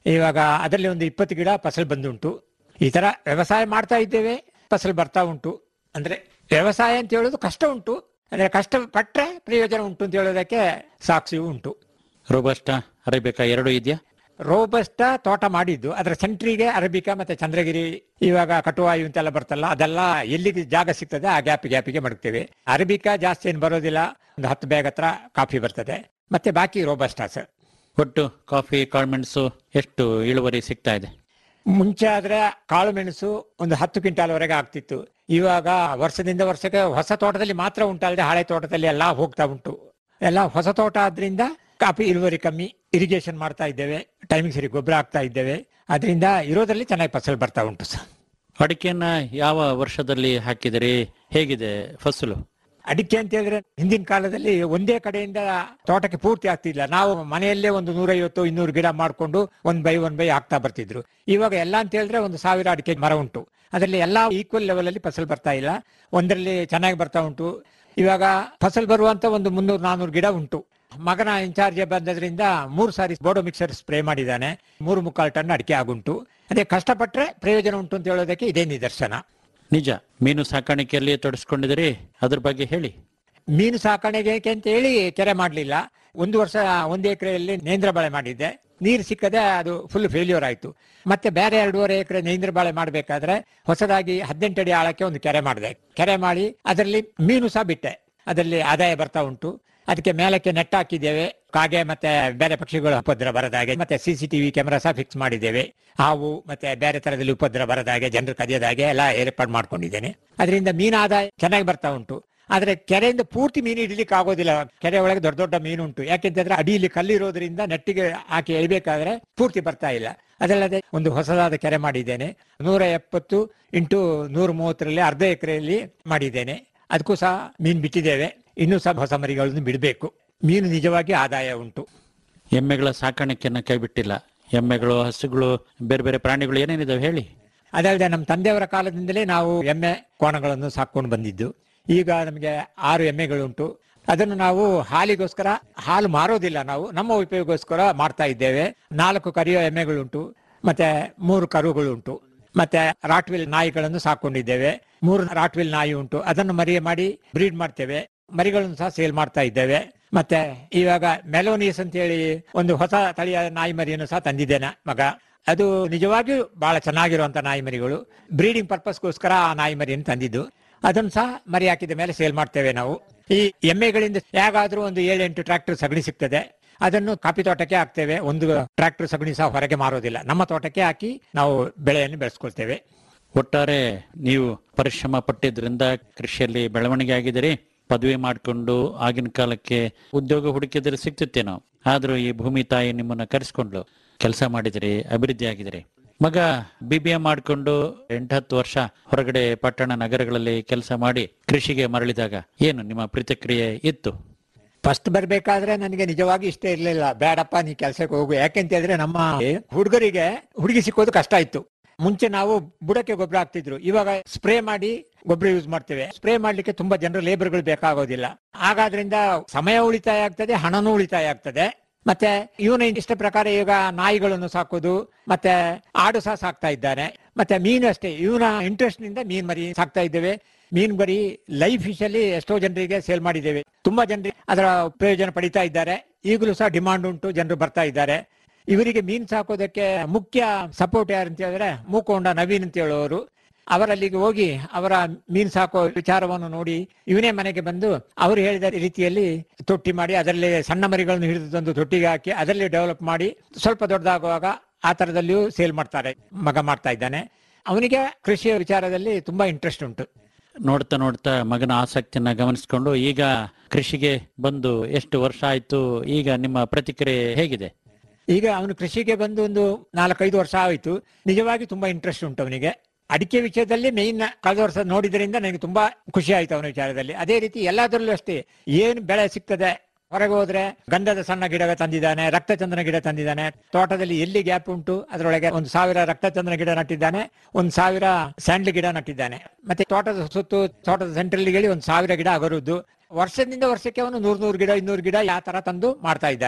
ಇವಾಗ ಅದರಲ್ಲಿ ಒಂದು ಇಪ್ಪತ್ತು ಗಿಡ ಫಸಲು ಬಂದುಂಟು ಈ ತರ ವ್ಯವಸಾಯ ಮಾಡ್ತಾ ಇದ್ದೇವೆ ಫಸಲು ಬರ್ತಾ ಉಂಟು ಅಂದ್ರೆ ವ್ಯವಸಾಯ ಅಂತ ಹೇಳೋದು ಕಷ್ಟ ಉಂಟು ಅಂದ್ರೆ ಕಷ್ಟ ಪಟ್ರೆ ಪ್ರಯೋಜನ ಉಂಟು ಅಂತ ಹೇಳೋದಕ್ಕೆ ಸಾಕ್ಷಿಯೂ ಉಂಟು ರೋಬಸ್ಟಾ ಅರೇಬಿಕಾ ಎರಡು ಇದೆಯಾ ರೋಬಸ್ಟ ತೋಟ ಮಾಡಿದ್ದು ಅದರ ಸೆಂಟ್ರಿಗೆ ಅರಬಿಕಾ ಮತ್ತೆ ಚಂದ್ರಗಿರಿ ಇವಾಗ ಕಟುವಾಯು ಅಂತೆಲ್ಲ ಬರ್ತಲ್ಲ ಅದೆಲ್ಲ ಎಲ್ಲಿಗೆ ಜಾಗ ಸಿಗ್ತದೆ ಆ ಗ್ಯಾಪ್ ಗ್ಯಾಪಿಗೆ ಮಡಗ್ತೇವೆ ಅರಬಿಕಾ ಜಾಸ್ತಿ ಏನು ಬರೋದಿಲ್ಲ ಒಂದು ಹತ್ತು ಬ್ಯಾಗ್ ಹತ್ರ ಕಾಫಿ ಬರ್ತದೆ ಮತ್ತೆ ಬಾಕಿ ರೋಬಸ್ಟಾಸ್ ಒಟ್ಟು ಕಾಫಿ ಕಾಳುಮೆಣಸು ಎಷ್ಟು ಇಳುವರಿ ಸಿಗ್ತಾ ಇದೆ ಮುಂಚೆ ಆದ್ರೆ ಕಾಳು ಮೆಣಸು ಒಂದು ಹತ್ತು ಕ್ವಿಂಟಾಲ್ ವರೆಗೆ ಆಗ್ತಿತ್ತು ಇವಾಗ ವರ್ಷದಿಂದ ವರ್ಷಕ್ಕೆ ಹೊಸ ತೋಟದಲ್ಲಿ ಮಾತ್ರ ಉಂಟಲ್ಲದೆ ಹಳೆ ತೋಟದಲ್ಲಿ ಎಲ್ಲ ಹೋಗ್ತಾ ಉಂಟು ಎಲ್ಲ ಹೊಸ ತೋಟ ಆದ್ರಿಂದ ಕಾಫಿ ಇಳುವರಿ ಕಮ್ಮಿ ಇರಿಗೇಷನ್ ಮಾಡ್ತಾ ಇದ್ದೇವೆ ಟೈಮಿಂಗ್ ಸರಿ ಗೊಬ್ಬರ ಹಾಕ್ತಾ ಇದ್ದೇವೆ ಅದರಿಂದ ಇರೋದ್ರಲ್ಲಿ ಚೆನ್ನಾಗಿ ಫಸಲು ಬರ್ತಾ ಉಂಟು ಸರ್ ಅಡಿಕೆಯನ್ನ ಯಾವ ವರ್ಷದಲ್ಲಿ ಹಾಕಿದಿರಿ ಹೇಗಿದೆ ಫಸಲು ಅಡಿಕೆ ಅಂತ ಹೇಳಿದ್ರೆ ಹಿಂದಿನ ಕಾಲದಲ್ಲಿ ಒಂದೇ ಕಡೆಯಿಂದ ತೋಟಕ್ಕೆ ಪೂರ್ತಿ ಆಗ್ತಿಲ್ಲ ನಾವು ಮನೆಯಲ್ಲೇ ಒಂದು ನೂರೈವತ್ತು ಇನ್ನೂರು ಗಿಡ ಮಾಡ್ಕೊಂಡು ಒಂದ್ ಬೈ ಒಂದ್ ಬೈ ಆಗ್ತಾ ಬರ್ತಿದ್ರು ಇವಾಗ ಎಲ್ಲ ಅಂತ ಹೇಳಿದ್ರೆ ಒಂದು ಸಾವಿರ ಅಡಿಕೆ ಮರ ಉಂಟು ಅದರಲ್ಲಿ ಎಲ್ಲಾ ಈಕ್ವಲ್ ಲೆವೆಲ್ ಅಲ್ಲಿ ಫಸಲ್ ಬರ್ತಾ ಇಲ್ಲ ಒಂದರಲ್ಲಿ ಚೆನ್ನಾಗಿ ಬರ್ತಾ ಉಂಟು ಇವಾಗ ಫಸಲ್ ಬರುವಂತ ಒಂದು ಮುನ್ನೂರು ನಾನೂರು ಗಿಡ ಉಂಟು ಮಗನ ಇನ್ಚಾರ್ಜ್ ಬಂದದ್ರಿಂದ ಮೂರು ಸಾರಿ ಬೋಡೋ ಮಿಕ್ಸರ್ ಸ್ಪ್ರೇ ಮಾಡಿದ್ದಾನೆ ಮೂರು ಮುಕ್ಕಾಲು ಟನ್ ಅಡಿಕೆ ಆಗುಂಟು ಅದೇ ಕಷ್ಟಪಟ್ರೆ ಪ್ರಯೋಜನ ಉಂಟು ಅಂತ ಹೇಳೋದಕ್ಕೆ ಇದೇ ನಿದರ್ಶನ ನಿಜ ಮೀನು ಸಾಕಾಣಿಕೆಯಲ್ಲಿ ತೊಡಸ್ಕೊಂಡಿದ್ದೀರಿ ಅದ್ರ ಬಗ್ಗೆ ಹೇಳಿ ಮೀನು ಸಾಕಾಣಿಕೆ ಅಂತ ಹೇಳಿ ಕೆರೆ ಮಾಡಲಿಲ್ಲ ಒಂದು ವರ್ಷ ಒಂದು ಎಕರೆಯಲ್ಲಿ ನೇಂದ್ರ ಬಾಳೆ ಮಾಡಿದ್ದೆ ನೀರು ಸಿಕ್ಕದೆ ಅದು ಫುಲ್ ಫೇಲ್ಯೂರ್ ಆಯ್ತು ಮತ್ತೆ ಬೇರೆ ಎರಡೂವರೆ ಎಕರೆ ನೇಂದ್ರ ಬಾಳೆ ಮಾಡಬೇಕಾದ್ರೆ ಹೊಸದಾಗಿ ಹದಿನೆಂಟು ಅಡಿ ಆಳಕ್ಕೆ ಒಂದು ಕೆರೆ ಮಾಡಿದೆ ಕೆರೆ ಮಾಡಿ ಅದರಲ್ಲಿ ಮೀನು ಸಹ ಬಿಟ್ಟೆ ಅದರಲ್ಲಿ ಆದಾಯ ಬರ್ತಾ ಉಂಟು ಅದಕ್ಕೆ ಮೇಲಕ್ಕೆ ನೆಟ್ ಹಾಕಿದ್ದೇವೆ ಕಾಗೆ ಮತ್ತೆ ಬೇರೆ ಪಕ್ಷಿಗಳ ಉಪದ್ರ ಬರದ ಹಾಗೆ ಮತ್ತೆ ಸಿಸಿಟಿವಿ ಕ್ಯಾಮೆರಾ ಸಹ ಫಿಕ್ಸ್ ಮಾಡಿದ್ದೇವೆ ಹಾವು ಮತ್ತೆ ಬೇರೆ ತರದಲ್ಲಿ ಉಪದ್ರ ಬರದ ಹಾಗೆ ಜನರು ಕದಿಯದ ಹಾಗೆ ಎಲ್ಲ ಏರ್ಪಾಡು ಮಾಡ್ಕೊಂಡಿದ್ದೇನೆ ಅದರಿಂದ ಮೀನು ಆದಾಯ ಚೆನ್ನಾಗಿ ಬರ್ತಾ ಉಂಟು ಆದ್ರೆ ಕೆರೆಯಿಂದ ಪೂರ್ತಿ ಮೀನು ಹಿಡಿಲಿಕ್ಕೆ ಆಗೋದಿಲ್ಲ ಕೆರೆ ಒಳಗೆ ದೊಡ್ಡ ದೊಡ್ಡ ಮೀನು ಉಂಟು ಯಾಕೆಂತಂದ್ರೆ ಅಡಿಯಲ್ಲಿ ಕಲ್ಲಿರೋದ್ರಿಂದ ನೆಟ್ಟಿಗೆ ಹಾಕಿ ಎಳಿಬೇಕಾದ್ರೆ ಪೂರ್ತಿ ಬರ್ತಾ ಇಲ್ಲ ಅದಲ್ಲದೆ ಒಂದು ಹೊಸದಾದ ಕೆರೆ ಮಾಡಿದ್ದೇನೆ ನೂರ ಎಪ್ಪತ್ತು ಇಂಟು ನೂರ ಮೂವತ್ತರಲ್ಲಿ ಅರ್ಧ ಎಕರೆಯಲ್ಲಿ ಮಾಡಿದ್ದೇನೆ ಅದಕ್ಕೂ ಸಹ ಮೀನು ಬಿಟ್ಟಿದ್ದೇವೆ ಇನ್ನೂ ಸಹ ಹೊಸ ಮರಿಗಳನ್ನು ಬಿಡಬೇಕು ಮೀನು ನಿಜವಾಗಿ ಆದಾಯ ಉಂಟು ಎಮ್ಮೆಗಳ ಸಾಕಾಣಿಕೆಯನ್ನ ಕೈಬಿಟ್ಟಿಲ್ಲ ಎಮ್ಮೆಗಳು ಹಸುಗಳು ಬೇರೆ ಬೇರೆ ಪ್ರಾಣಿಗಳು ಏನೇನಿದಾವೆ ಹೇಳಿ ಅದಲ್ಲದೆ ನಮ್ಮ ತಂದೆಯವರ ಕಾಲದಿಂದಲೇ ನಾವು ಎಮ್ಮೆ ಕೋಣಗಳನ್ನು ಸಾಕೊಂಡು ಬಂದಿದ್ದು ಈಗ ನಮಗೆ ಆರು ಎಮ್ಮೆಗಳುಂಟು ಅದನ್ನು ನಾವು ಹಾಲಿಗೋಸ್ಕರ ಹಾಲು ಮಾರೋದಿಲ್ಲ ನಾವು ನಮ್ಮ ಉಪಯೋಗಕ್ಕೋಸ್ಕರ ಮಾಡ್ತಾ ಇದ್ದೇವೆ ನಾಲ್ಕು ಕರಿಯೋ ಎಮ್ಮೆಗಳುಂಟು ಮತ್ತೆ ಮೂರು ಕರುಗಳುಂಟು ಮತ್ತೆ ರಾಟ್ವಿಲ್ ನಾಯಿಗಳನ್ನು ಸಾಕೊಂಡಿದ್ದೇವೆ ಮೂರು ರಾಟ್ವಿಲ್ ನಾಯಿ ಉಂಟು ಅದನ್ನು ಮರಿ ಮಾಡಿ ಬ್ರೀಡ್ ಮಾಡ್ತೇವೆ ಮರಿಗಳನ್ನು ಸಹ ಸೇಲ್ ಮಾಡ್ತಾ ಇದ್ದೇವೆ ಮತ್ತೆ ಇವಾಗ ಮೆಲೋನಿಯಸ್ ಅಂತ ಹೇಳಿ ಒಂದು ಹೊಸ ತಳಿಯ ನಾಯಿ ಮರಿಯನ್ನು ಸಹ ತಂದಿದ್ದೇನೆ ಮಗ ಅದು ನಿಜವಾಗಿಯೂ ಬಹಳ ಚೆನ್ನಾಗಿರುವಂತ ನಾಯಿ ಮರಿಗಳು ಬ್ರೀಡಿಂಗ್ ಪರ್ಪಸ್ಗೋಸ್ಕರ ಆ ನಾಯಿ ಮರಿಯನ್ನು ತಂದಿದ್ದು ಅದನ್ನು ಸಹ ಮರಿ ಹಾಕಿದ ಮೇಲೆ ಸೇಲ್ ಮಾಡ್ತೇವೆ ನಾವು ಈ ಎಮ್ಮೆಗಳಿಂದ ಹೇಗಾದ್ರೂ ಒಂದು ಏಳೆಂಟು ಟ್ರ್ಯಾಕ್ಟರ್ ಸಗಣಿ ಸಿಗ್ತದೆ ಅದನ್ನು ಕಾಫಿ ತೋಟಕ್ಕೆ ಹಾಕ್ತೇವೆ ಒಂದು ಟ್ರ್ಯಾಕ್ಟರ್ ಸಗಣಿ ಸಹ ಹೊರಗೆ ಮಾರೋದಿಲ್ಲ ನಮ್ಮ ತೋಟಕ್ಕೆ ಹಾಕಿ ನಾವು ಬೆಳೆಯನ್ನು ಬೆಳೆಸ್ಕೊಳ್ತೇವೆ ಒಟ್ಟಾರೆ ನೀವು ಪರಿಶ್ರಮ ಪಟ್ಟಿದ್ರಿಂದ ಕೃಷಿಯಲ್ಲಿ ಬೆಳವಣಿಗೆ ಆಗಿದ್ದೀರಿ ಪದವಿ ಮಾಡಿಕೊಂಡು ಆಗಿನ ಕಾಲಕ್ಕೆ ಉದ್ಯೋಗ ಹುಡುಕಿದ್ರೆ ಸಿಕ್ತಿತ್ತೇನೋ ಆದ್ರೂ ಈ ಭೂಮಿ ತಾಯಿ ನಿಮ್ಮನ್ನ ಕರೆಸ್ಕೊಂಡ್ಲು ಕೆಲಸ ಮಾಡಿದಿರಿ ಅಭಿವೃದ್ಧಿ ಆಗಿದಿರಿ ಮಗ ಬಿ ಬಿ ಎ ಮಾಡಿಕೊಂಡು ಎಂಟತ್ತು ವರ್ಷ ಹೊರಗಡೆ ಪಟ್ಟಣ ನಗರಗಳಲ್ಲಿ ಕೆಲಸ ಮಾಡಿ ಕೃಷಿಗೆ ಮರಳಿದಾಗ ಏನು ನಿಮ್ಮ ಪ್ರತಿಕ್ರಿಯೆ ಇತ್ತು ಫಸ್ಟ್ ಬರ್ಬೇಕಾದ್ರೆ ನನಗೆ ನಿಜವಾಗಿ ಇಷ್ಟ ಇರ್ಲಿಲ್ಲ ಬೇಡಪ್ಪ ನೀ ಕೆಲ್ಸಕ್ಕೆ ಹೋಗು ಯಾಕೆಂತ ಹೇಳಿದ್ರೆ ನಮ್ಮ ಹುಡುಗರಿಗೆ ಹುಡುಗಿ ಸಿಕ್ಕೋದು ಕಷ್ಟ ಇತ್ತು ಮುಂಚೆ ನಾವು ಬುಡಕ್ಕೆ ಗೊಬ್ಬರ ಹಾಕ್ತಿದ್ರು ಇವಾಗ ಸ್ಪ್ರೇ ಮಾಡಿ ಗೊಬ್ಬರ ಯೂಸ್ ಮಾಡ್ತೇವೆ ಸ್ಪ್ರೇ ಮಾಡ್ಲಿಕ್ಕೆ ತುಂಬಾ ಜನರು ಲೇಬರ್ಗಳು ಬೇಕಾಗೋದಿಲ್ಲ ಹಾಗಾದ್ರಿಂದ ಸಮಯ ಉಳಿತಾಯ ಆಗ್ತದೆ ಹಣನೂ ಉಳಿತಾಯ ಆಗ್ತದೆ ಮತ್ತೆ ಇವನ ಇಷ್ಟ ಪ್ರಕಾರ ಈಗ ನಾಯಿಗಳನ್ನು ಸಾಕೋದು ಮತ್ತೆ ಆಡು ಸಹ ಸಾಕ್ತಾ ಇದ್ದಾನೆ ಮತ್ತೆ ಮೀನು ಅಷ್ಟೇ ಇವನ ಇಂಟ್ರೆಸ್ಟ್ ನಿಂದ ಮೀನ್ ಮರಿ ಸಾಕ್ತಾ ಇದ್ದೇವೆ ಮೀನ್ ಬರಿ ಲೈಫ್ ಫಿಶ್ ಅಲ್ಲಿ ಎಷ್ಟೋ ಜನರಿಗೆ ಸೇಲ್ ಮಾಡಿದ್ದೇವೆ ತುಂಬಾ ಜನರಿಗೆ ಅದರ ಪ್ರಯೋಜನ ಪಡಿತಾ ಇದ್ದಾರೆ ಈಗಲೂ ಸಹ ಡಿಮಾಂಡ್ ಉಂಟು ಜನರು ಬರ್ತಾ ಇದ್ದಾರೆ ಇವರಿಗೆ ಮೀನ್ ಸಾಕೋದಕ್ಕೆ ಮುಖ್ಯ ಸಪೋರ್ಟ್ ಯಾರು ಅಂತ ಹೇಳಿದ್ರೆ ಮೂಕೊಂಡ ನವೀನ್ ಅಂತ ಹೇಳುವವರು ಅವರಲ್ಲಿಗೆ ಹೋಗಿ ಅವರ ಮೀನ್ ಸಾಕೋ ವಿಚಾರವನ್ನು ನೋಡಿ ಇವನೇ ಮನೆಗೆ ಬಂದು ಅವರು ಹೇಳಿದ ರೀತಿಯಲ್ಲಿ ತೊಟ್ಟಿ ಮಾಡಿ ಅದರಲ್ಲಿ ಸಣ್ಣ ಮರಿಗಳನ್ನು ಹಿಡಿದು ತಂದು ತೊಟ್ಟಿಗೆ ಹಾಕಿ ಅದರಲ್ಲಿ ಡೆವಲಪ್ ಮಾಡಿ ಸ್ವಲ್ಪ ದೊಡ್ಡದಾಗುವಾಗ ಆ ತರದಲ್ಲಿಯೂ ಸೇಲ್ ಮಾಡ್ತಾರೆ ಮಗ ಮಾಡ್ತಾ ಇದ್ದಾನೆ ಅವನಿಗೆ ಕೃಷಿಯ ವಿಚಾರದಲ್ಲಿ ತುಂಬಾ ಇಂಟ್ರೆಸ್ಟ್ ಉಂಟು ನೋಡ್ತಾ ನೋಡ್ತಾ ಮಗನ ಆಸಕ್ತಿಯನ್ನ ಗಮನಿಸಿಕೊಂಡು ಈಗ ಕೃಷಿಗೆ ಬಂದು ಎಷ್ಟು ವರ್ಷ ಆಯ್ತು ಈಗ ನಿಮ್ಮ ಪ್ರತಿಕ್ರಿಯೆ ಹೇಗಿದೆ ಈಗ ಅವನು ಕೃಷಿಗೆ ಬಂದು ಒಂದು ನಾಲ್ಕೈದು ವರ್ಷ ಆಯಿತು ನಿಜವಾಗಿ ತುಂಬಾ ಇಂಟ್ರೆಸ್ಟ್ ಉಂಟು ಅವನಿಗೆ ಅಡಿಕೆ ವಿಷಯದಲ್ಲಿ ಮೇಯ್ನ್ ಕಳೆದ ವರ್ಷ ನೋಡಿದ್ರಿಂದ ನನಗೆ ತುಂಬಾ ಖುಷಿ ಆಯ್ತು ಅವನ ವಿಚಾರದಲ್ಲಿ ಅದೇ ರೀತಿ ಎಲ್ಲದರಲ್ಲೂ ಅಷ್ಟೇ ಏನು ಬೆಳೆ ಸಿಗ್ತದೆ ಹೊರಗೆ ಹೋದ್ರೆ ಗಂಧದ ಸಣ್ಣ ಗಿಡ ತಂದಿದ್ದಾನೆ ರಕ್ತಚಂದನ ಗಿಡ ತಂದಿದ್ದಾನೆ ತೋಟದಲ್ಲಿ ಎಲ್ಲಿ ಗ್ಯಾಪ್ ಉಂಟು ಅದರೊಳಗೆ ಒಂದು ಸಾವಿರ ರಕ್ತಚಂದನ ಗಿಡ ನಟ್ಟಿದ್ದಾನೆ ಒಂದು ಸಾವಿರ ಸ್ಯಾಂಡ್ಲ್ ಗಿಡ ನಟ್ಟಿದ್ದಾನೆ ಮತ್ತೆ ತೋಟದ ಸುತ್ತು ತೋಟದ ಸೆಂಟ್ರಲ್ಗೆ ಒಂದು ಸಾವಿರ ಗಿಡ ಅಗರುದ್ದು ವರ್ಷದಿಂದ ವರ್ಷಕ್ಕೆ ಅವನು ನೂರ್ ನೂರು ಗಿಡ ಇನ್ನೂರು ಗಿಡ ಯಾವ ತರ ತಂದು ಮಾಡ್ತಾ ಇದ್ದಾನೆ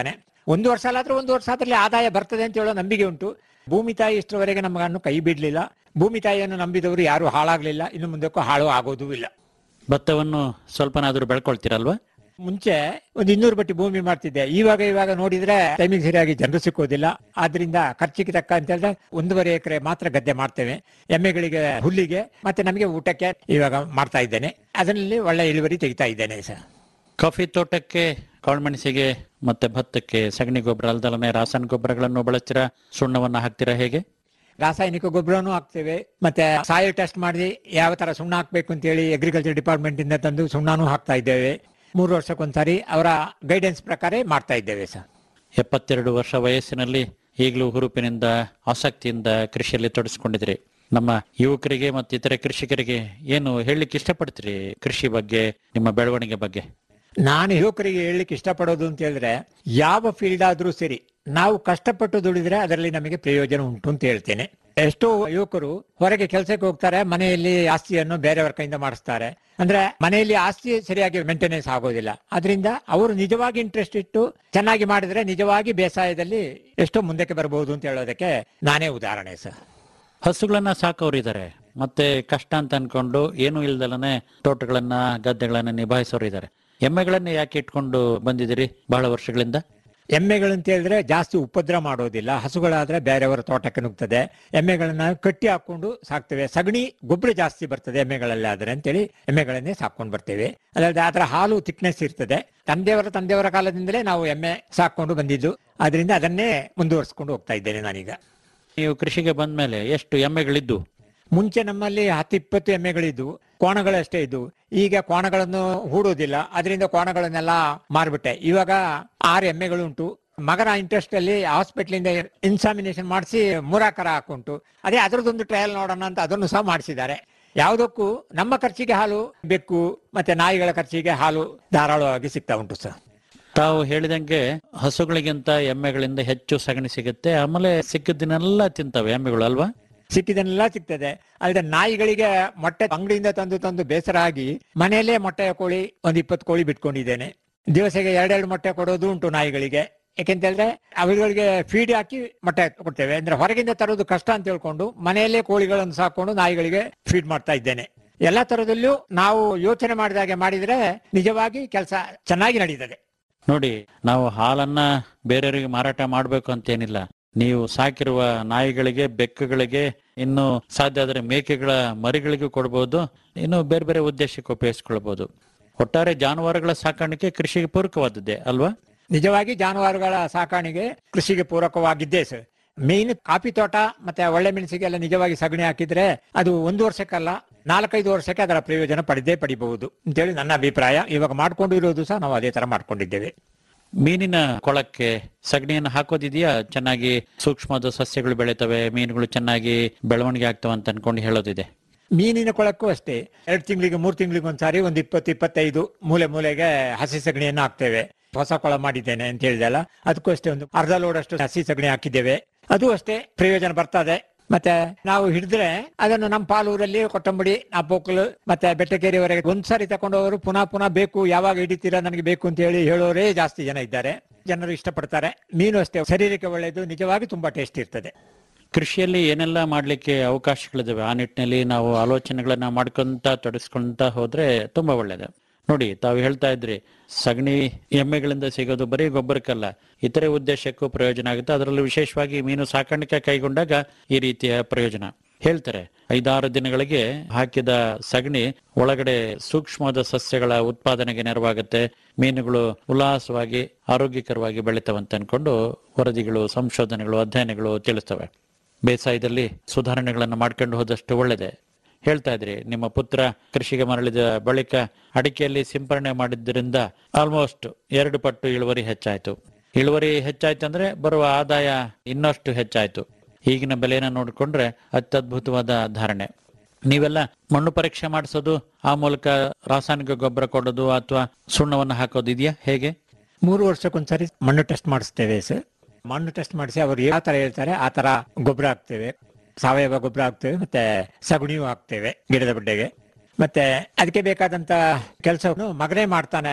ಒಂದು ವರ್ಷ ಅಲ್ಲಾದ್ರೆ ಒಂದು ವರ್ಷ ಅದ್ರಲ್ಲಿ ಆದಾಯ ಬರ್ತದೆ ಅಂತ ಹೇಳೋ ನಂಬಿಕೆ ಉಂಟು ಭೂಮಿ ತಾಯಿ ಇಷ್ಟರವರೆಗೆ ನಮಗನ್ನು ಕೈ ಬಿಡ್ಲಿಲ್ಲ ಭೂಮಿ ತಾಯಿಯನ್ನು ನಂಬಿದವರು ಯಾರು ಹಾಳಾಗ್ಲಿಲ್ಲ ಇನ್ನು ಮುಂದಕ್ಕೂ ಹಾಳು ಆಗೋದೂ ಇಲ್ಲ ಭತ್ತವನ್ನು ಸ್ವಲ್ಪನಾದ್ರೂ ಬೆಳ್ಕೊಳ್ತೀರಲ್ವಾ ಮುಂಚೆ ಒಂದು ಇನ್ನೂರು ಬಟ್ಟಿ ಭೂಮಿ ಮಾಡ್ತಿದ್ದೆ ಇವಾಗ ಇವಾಗ ನೋಡಿದ್ರೆ ಟೈಮಿಂಗ್ ಸರಿಯಾಗಿ ಜನರು ಸಿಕ್ಕೋದಿಲ್ಲ ಆದ್ರಿಂದ ಖರ್ಚಿಗೆ ತಕ್ಕ ಅಂತ ಹೇಳಿದ್ರೆ ಒಂದೂವರೆ ಎಕರೆ ಮಾತ್ರ ಗದ್ದೆ ಮಾಡ್ತೇವೆ ಎಮ್ಮೆಗಳಿಗೆ ಹುಲ್ಲಿಗೆ ಮತ್ತೆ ನಮಗೆ ಊಟಕ್ಕೆ ಇವಾಗ ಮಾಡ್ತಾ ಇದ್ದೇನೆ ಅದರಲ್ಲಿ ಒಳ್ಳೆ ಇಳುವರಿ ತೆಗಿತಾ ಇದ್ದೇನೆ ಸರ್ ಕಾಫಿ ತೋಟಕ್ಕೆ ಕಾಳುಮೆಣಸಿಗೆ ಮತ್ತೆ ಭತ್ತಕ್ಕೆ ಸಗಣಿ ಗೊಬ್ಬರ ಅಲ್ದಲನೆ ರಾಸಾಯನಿಕ ಗೊಬ್ಬರಗಳನ್ನು ಬಳಸ್ತೀರಾ ಸುಣ್ಣವನ್ನ ಹಾಕ್ತೀರಾ ಹೇಗೆ ರಾಸಾಯನಿಕ ಗೊಬ್ಬರನೂ ಹಾಕ್ತೇವೆ ಮತ್ತೆ ಸಾಯಿಲ್ ಟೆಸ್ಟ್ ಮಾಡಿ ಯಾವ ತರ ಸುಣ್ಣ ಹಾಕ್ಬೇಕು ಅಂತ ಹೇಳಿ ಅಗ್ರಿಕಲ್ಚರ್ ಡಿಪಾರ್ಟ್ಮೆಂಟ್ ಇಂದ ತಂದು ಸುಣ್ಣನೂ ಹಾಕ್ತಾ ಇದ್ದೇವೆ ಮೂರು ವರ್ಷಕ್ಕೊಂದ್ಸಾರಿ ಅವರ ಗೈಡೆನ್ಸ್ ಪ್ರಕಾರ ಮಾಡ್ತಾ ಇದ್ದೇವೆ ಸರ್ ಎಪ್ಪತ್ತೆರಡು ವರ್ಷ ವಯಸ್ಸಿನಲ್ಲಿ ಈಗಲೂ ಹುರುಪಿನಿಂದ ಆಸಕ್ತಿಯಿಂದ ಕೃಷಿಯಲ್ಲಿ ತೊಡಗಿಸ್ಕೊಂಡಿದ್ರಿ ನಮ್ಮ ಯುವಕರಿಗೆ ಮತ್ತು ಇತರೆ ಕೃಷಿಕರಿಗೆ ಏನು ಹೇಳಲಿಕ್ಕೆ ಇಷ್ಟಪಡ್ತೀರಿ ಕೃಷಿ ಬಗ್ಗೆ ನಿಮ್ಮ ಬೆಳವಣಿಗೆ ಬಗ್ಗೆ ನಾನು ಯುವಕರಿಗೆ ಹೇಳಲಿಕ್ಕೆ ಇಷ್ಟಪಡೋದು ಅಂತ ಹೇಳಿದ್ರೆ ಯಾವ ಫೀಲ್ಡ್ ಆದ್ರೂ ಸರಿ ನಾವು ಕಷ್ಟಪಟ್ಟು ದುಡಿದ್ರೆ ಅದರಲ್ಲಿ ನಮಗೆ ಪ್ರಯೋಜನ ಉಂಟು ಅಂತ ಹೇಳ್ತೇನೆ ಎಷ್ಟೋ ಯುವಕರು ಹೊರಗೆ ಕೆಲಸಕ್ಕೆ ಹೋಗ್ತಾರೆ ಮನೆಯಲ್ಲಿ ಆಸ್ತಿಯನ್ನು ಬೇರೆಯವರ ಕೈಯಿಂದ ಮಾಡಿಸ್ತಾರೆ ಅಂದ್ರೆ ಮನೆಯಲ್ಲಿ ಆಸ್ತಿ ಸರಿಯಾಗಿ ಮೇಂಟೆನೆನ್ಸ್ ಆಗೋದಿಲ್ಲ ಅದರಿಂದ ಅವರು ನಿಜವಾಗಿ ಇಂಟ್ರೆಸ್ಟ್ ಇಟ್ಟು ಚೆನ್ನಾಗಿ ಮಾಡಿದ್ರೆ ನಿಜವಾಗಿ ಬೇಸಾಯದಲ್ಲಿ ಎಷ್ಟೋ ಮುಂದಕ್ಕೆ ಬರಬಹುದು ಅಂತ ಹೇಳೋದಕ್ಕೆ ನಾನೇ ಉದಾಹರಣೆ ಸರ್ ಹಸುಗಳನ್ನ ಸಾಕೋರಿದ್ದಾರೆ ಮತ್ತೆ ಕಷ್ಟ ಅಂತ ಅನ್ಕೊಂಡು ಏನು ಇಲ್ದಲನೆ ತೋಟಗಳನ್ನ ಗದ್ದೆಗಳನ್ನ ನಿಭಾಯಿಸೋರು ಇದ್ದಾರೆ ಎಮ್ಮೆಗಳನ್ನ ಯಾಕೆ ಇಟ್ಕೊಂಡು ಬಂದಿದ್ದೀರಿ ಬಹಳ ವರ್ಷಗಳಿಂದ ಎಮ್ಮೆಗಳು ಅಂತ ಹೇಳಿದ್ರೆ ಜಾಸ್ತಿ ಉಪದ್ರ ಮಾಡೋದಿಲ್ಲ ಹಸುಗಳಾದ್ರೆ ಬೇರೆಯವರ ತೋಟಕ್ಕೆ ನುಗ್ತದೆ ಎಮ್ಮೆಗಳನ್ನ ಕಟ್ಟಿ ಹಾಕೊಂಡು ಸಾಕ್ತೇವೆ ಸಗಣಿ ಗೊಬ್ಬರ ಜಾಸ್ತಿ ಬರ್ತದೆ ಎಮ್ಮೆಗಳಲ್ಲಿ ಆದ್ರೆ ಅಂತೇಳಿ ಎಮ್ಮೆಗಳನ್ನೇ ಸಾಕೊಂಡು ಬರ್ತೇವೆ ಅದಲ್ಲದೆ ಅದರ ಹಾಲು ಥಿಕ್ನೆಸ್ ಇರ್ತದೆ ತಂದೆಯವರ ತಂದೆಯವರ ಕಾಲದಿಂದಲೇ ನಾವು ಎಮ್ಮೆ ಸಾಕೊಂಡು ಬಂದಿದ್ದು ಅದರಿಂದ ಅದನ್ನೇ ಮುಂದುವರಿಸ್ಕೊಂಡು ಹೋಗ್ತಾ ಇದ್ದೇನೆ ನಾನೀಗ ನೀವು ಕೃಷಿಗೆ ಬಂದ್ಮೇಲೆ ಎಷ್ಟು ಎಮ್ಮೆಗಳಿದ್ದು ಮುಂಚೆ ನಮ್ಮಲ್ಲಿ ಹತ್ತು ಇಪ್ಪತ್ತು ಎಮ್ಮೆಗಳಿದ್ದು ಕೋಣಗಳಷ್ಟೇ ಇದ್ದು ಈಗ ಕೋಣಗಳನ್ನು ಹೂಡೋದಿಲ್ಲ ಅದರಿಂದ ಕೋಣಗಳನ್ನೆಲ್ಲ ಮಾರ್ಬಿಟ್ಟೆ ಇವಾಗ ಆರು ಎಮ್ಮೆಗಳು ಉಂಟು ಮಗನ ಇಂಟ್ರೆಸ್ಟ್ ಅಲ್ಲಿ ಹಾಸ್ಪಿಟಲ್ ಇಂದ ಇನ್ಸಾಮಿನೇಷನ್ ಮಾಡಿಸಿ ಮೂರಾಕರ ಹಾಕುಂಟು ಅದೇ ಅದರದೊಂದು ಟ್ರಯಲ್ ನೋಡೋಣ ಅಂತ ಅದನ್ನು ಸಹ ಮಾಡಿಸಿದ್ದಾರೆ ಯಾವುದಕ್ಕೂ ನಮ್ಮ ಖರ್ಚಿಗೆ ಹಾಲು ಬೆಕ್ಕು ಮತ್ತೆ ನಾಯಿಗಳ ಖರ್ಚಿಗೆ ಹಾಲು ಧಾರಾಳವಾಗಿ ಸಿಗ್ತಾ ಉಂಟು ಸರ್ ತಾವು ಹೇಳಿದಂಗೆ ಹಸುಗಳಿಗಿಂತ ಎಮ್ಮೆಗಳಿಂದ ಹೆಚ್ಚು ಸಗಣಿ ಸಿಗುತ್ತೆ ಆಮೇಲೆ ಸಿಕ್ಕಿದ್ದನ್ನೆಲ್ಲ ತಿಂತವೆ ಎಮ್ಮೆಗಳು ಅಲ್ವಾ ಸಿಕ್ಕಿದನ್ನೆಲ್ಲ ಸಿಗ್ತದೆ ಅಲ್ಲದೆ ನಾಯಿಗಳಿಗೆ ಮೊಟ್ಟೆ ಅಂಗಡಿಯಿಂದ ತಂದು ತಂದು ಬೇಸರ ಆಗಿ ಮನೆಯಲ್ಲೇ ಮೊಟ್ಟೆ ಕೋಳಿ ಒಂದ್ ಇಪ್ಪತ್ತು ಕೋಳಿ ಬಿಟ್ಕೊಂಡಿದ್ದೇನೆ ದಿವಸಕ್ಕೆ ಎರಡೆರಡು ಮೊಟ್ಟೆ ಕೊಡೋದು ಉಂಟು ನಾಯಿಗಳಿಗೆ ಯಾಕೆಂತ ಹೇಳಿದ್ರೆ ಅವುಗಳಿಗೆ ಫೀಡ್ ಹಾಕಿ ಮೊಟ್ಟೆ ಕೊಡ್ತೇವೆ ಅಂದ್ರೆ ಹೊರಗಿಂದ ತರೋದು ಕಷ್ಟ ಅಂತ ಹೇಳ್ಕೊಂಡು ಮನೆಯಲ್ಲೇ ಕೋಳಿಗಳನ್ನು ಸಾಕೊಂಡು ನಾಯಿಗಳಿಗೆ ಫೀಡ್ ಮಾಡ್ತಾ ಇದ್ದೇನೆ ಎಲ್ಲಾ ತರದಲ್ಲೂ ನಾವು ಯೋಚನೆ ಮಾಡಿದಾಗೆ ಮಾಡಿದ್ರೆ ನಿಜವಾಗಿ ಕೆಲಸ ಚೆನ್ನಾಗಿ ನಡೀತದೆ ನೋಡಿ ನಾವು ಹಾಲನ್ನ ಬೇರೆಯವರಿಗೆ ಮಾರಾಟ ಮಾಡ್ಬೇಕು ಅಂತೇನಿಲ್ಲ ನೀವು ಸಾಕಿರುವ ನಾಯಿಗಳಿಗೆ ಬೆಕ್ಕುಗಳಿಗೆ ಇನ್ನು ಸಾಧ್ಯ ಆದರೆ ಮೇಕೆಗಳ ಮರಿಗಳಿಗೂ ಕೊಡಬಹುದು ಇನ್ನು ಬೇರೆ ಬೇರೆ ಉದ್ದೇಶಕ್ಕೆ ಉಪಯೋಗಿಸ್ಕೊಳ್ಬಹುದು ಒಟ್ಟಾರೆ ಜಾನುವಾರುಗಳ ಸಾಕಾಣಿಕೆ ಕೃಷಿಗೆ ಪೂರಕವಾದದ್ದೇ ಅಲ್ವಾ ನಿಜವಾಗಿ ಜಾನುವಾರುಗಳ ಸಾಕಾಣಿಕೆ ಕೃಷಿಗೆ ಪೂರಕವಾಗಿದ್ದೇ ಸರ್ ಮೇನ್ ಕಾಫಿ ತೋಟ ಮತ್ತೆ ಒಳ್ಳೆ ಮೆಣಸಿಗೆಲ್ಲ ನಿಜವಾಗಿ ಸಗಣಿ ಹಾಕಿದ್ರೆ ಅದು ಒಂದು ವರ್ಷಕ್ಕಲ್ಲ ನಾಲ್ಕೈದು ವರ್ಷಕ್ಕೆ ಅದರ ಪ್ರಯೋಜನ ಪಡೆದೇ ಪಡಿಬಹುದು ಅಂತೇಳಿ ನನ್ನ ಅಭಿಪ್ರಾಯ ಇವಾಗ ಮಾಡ್ಕೊಂಡಿರೋದು ಸಹ ನಾವು ಅದೇ ತರ ಮಾಡ್ಕೊಂಡಿದ್ದೇವೆ ಮೀನಿನ ಕೊಳಕ್ಕೆ ಸಗಣಿಯನ್ನು ಹಾಕೋದಿದೆಯಾ ಚೆನ್ನಾಗಿ ಸೂಕ್ಷ್ಮದ ಸಸ್ಯಗಳು ಬೆಳಿತವೆ ಮೀನುಗಳು ಚೆನ್ನಾಗಿ ಬೆಳವಣಿಗೆ ಆಗ್ತವೆ ಅಂತ ಅನ್ಕೊಂಡು ಹೇಳೋದಿದೆ ಮೀನಿನ ಕೊಳಕ್ಕೂ ಅಷ್ಟೇ ಎರಡು ತಿಂಗಳಿಗೆ ಮೂರು ತಿಂಗಳಿಗೆ ಒಂದ್ಸಾರಿ ಒಂದು ಇಪ್ಪತ್ತು ಇಪ್ಪತ್ತೈದು ಮೂಲೆ ಮೂಲೆಗೆ ಹಸಿ ಸಗಣಿಯನ್ನು ಹಾಕ್ತೇವೆ ಹೊಸ ಕೊಳ ಮಾಡಿದ್ದೇನೆ ಅಂತ ಹೇಳಿದೆಲ್ಲ ಅದಕ್ಕೂ ಅಷ್ಟೇ ಒಂದು ಅರ್ಧ ಲೋಡ್ ಅಷ್ಟು ಹಸಿ ಸಗಣಿ ಹಾಕಿದ್ದೇವೆ ಅದು ಅಷ್ಟೇ ಪ್ರಯೋಜನ ಬರ್ತದೆ ಮತ್ತೆ ನಾವು ಹಿಡಿದ್ರೆ ಅದನ್ನು ನಮ್ಮ ಪಾಲೂರಲ್ಲಿ ಕೊಟ್ಟಂಬಡಿ ನಾಪೋಕಲು ಮತ್ತೆ ಬೆಟ್ಟಕೇರಿವರೆಗೆ ಒಂದ್ಸಾರಿ ತಗೊಂಡವರು ಪುನಃ ಪುನಃ ಬೇಕು ಯಾವಾಗ ಹಿಡಿತೀರಾ ನನಗೆ ಬೇಕು ಅಂತ ಹೇಳಿ ಹೇಳೋರೇ ಜಾಸ್ತಿ ಜನ ಇದ್ದಾರೆ ಜನರು ಇಷ್ಟಪಡ್ತಾರೆ ಮೀನು ಅಷ್ಟೇ ಶರೀರಕ್ಕೆ ಒಳ್ಳೆಯದು ನಿಜವಾಗಿ ತುಂಬಾ ಟೇಸ್ಟ್ ಇರ್ತದೆ ಕೃಷಿಯಲ್ಲಿ ಏನೆಲ್ಲ ಮಾಡ್ಲಿಕ್ಕೆ ಅವಕಾಶಗಳಿದಾವೆ ಆ ನಿಟ್ಟಿನಲ್ಲಿ ನಾವು ಆಲೋಚನೆಗಳನ್ನ ಮಾಡ್ಕೊಂತ ತೊಡಗಿಸ್ಕೊಂತ ಹೋದ್ರೆ ತುಂಬಾ ಒಳ್ಳೇದು ನೋಡಿ ತಾವು ಹೇಳ್ತಾ ಇದ್ರಿ ಸಗಣಿ ಎಮ್ಮೆಗಳಿಂದ ಸಿಗೋದು ಬರೀ ಗೊಬ್ಬರಕ್ಕಲ್ಲ ಇತರೆ ಉದ್ದೇಶಕ್ಕೂ ಪ್ರಯೋಜನ ಆಗುತ್ತೆ ಅದರಲ್ಲೂ ವಿಶೇಷವಾಗಿ ಮೀನು ಸಾಕಾಣಿಕೆ ಕೈಗೊಂಡಾಗ ಈ ರೀತಿಯ ಪ್ರಯೋಜನ ಹೇಳ್ತಾರೆ ಐದಾರು ದಿನಗಳಿಗೆ ಹಾಕಿದ ಸಗಣಿ ಒಳಗಡೆ ಸೂಕ್ಷ್ಮವಾದ ಸಸ್ಯಗಳ ಉತ್ಪಾದನೆಗೆ ನೆರವಾಗುತ್ತೆ ಮೀನುಗಳು ಉಲ್ಲಾಸವಾಗಿ ಆರೋಗ್ಯಕರವಾಗಿ ಬೆಳಿತವಂತ ಅನ್ಕೊಂಡು ವರದಿಗಳು ಸಂಶೋಧನೆಗಳು ಅಧ್ಯಯನಗಳು ತಿಳಿಸ್ತವೆ ಬೇಸಾಯದಲ್ಲಿ ಸುಧಾರಣೆಗಳನ್ನು ಮಾಡ್ಕೊಂಡು ಹೋದಷ್ಟು ಒಳ್ಳೆಯದೇ ಹೇಳ್ತಾ ಇದ್ರಿ ನಿಮ್ಮ ಪುತ್ರ ಕೃಷಿಗೆ ಮರಳಿದ ಬಳಿಕ ಅಡಿಕೆಯಲ್ಲಿ ಸಿಂಪರಣೆ ಮಾಡಿದ್ದರಿಂದ ಆಲ್ಮೋಸ್ಟ್ ಎರಡು ಪಟ್ಟು ಇಳುವರಿ ಹೆಚ್ಚಾಯ್ತು ಇಳುವರಿ ಹೆಚ್ಚಾಯ್ತು ಅಂದ್ರೆ ಬರುವ ಆದಾಯ ಇನ್ನಷ್ಟು ಹೆಚ್ಚಾಯ್ತು ಈಗಿನ ಬೆಲೆನ ನೋಡಿಕೊಂಡ್ರೆ ಅತ್ಯದ್ಭುತವಾದ ಧಾರಣೆ ನೀವೆಲ್ಲ ಮಣ್ಣು ಪರೀಕ್ಷೆ ಮಾಡಿಸೋದು ಆ ಮೂಲಕ ರಾಸಾಯನಿಕ ಗೊಬ್ಬರ ಕೊಡೋದು ಅಥವಾ ಸುಣ್ಣವನ್ನು ಹಾಕೋದು ಇದೆಯಾ ಹೇಗೆ ಮೂರು ವರ್ಷಕ್ಕೊಂದ್ಸರಿ ಮಣ್ಣು ಟೆಸ್ಟ್ ಮಾಡಿಸ್ತೇವೆ ಸರ್ ಮಣ್ಣು ಟೆಸ್ಟ್ ಮಾಡಿಸಿ ಅವರು ಯಾವ ತರ ಹೇಳ್ತಾರೆ ಆ ತರ ಗೊಬ್ಬರ ಹಾಕ್ತೇವೆ ಸಾವಯವ ಗೊಬ್ಬರ ಹಾಕ್ತೇವೆ ಮತ್ತೆ ಸಗಣಿಯೂ ಹಾಕ್ತೇವೆ ಗಿಡದ ಬಡ್ಡೆಗೆ ಮತ್ತೆ ಅದಕ್ಕೆ ಬೇಕಾದಂತ ಕೆಲಸವನ್ನು ಮಗನೇ ಮಾಡ್ತಾನೆ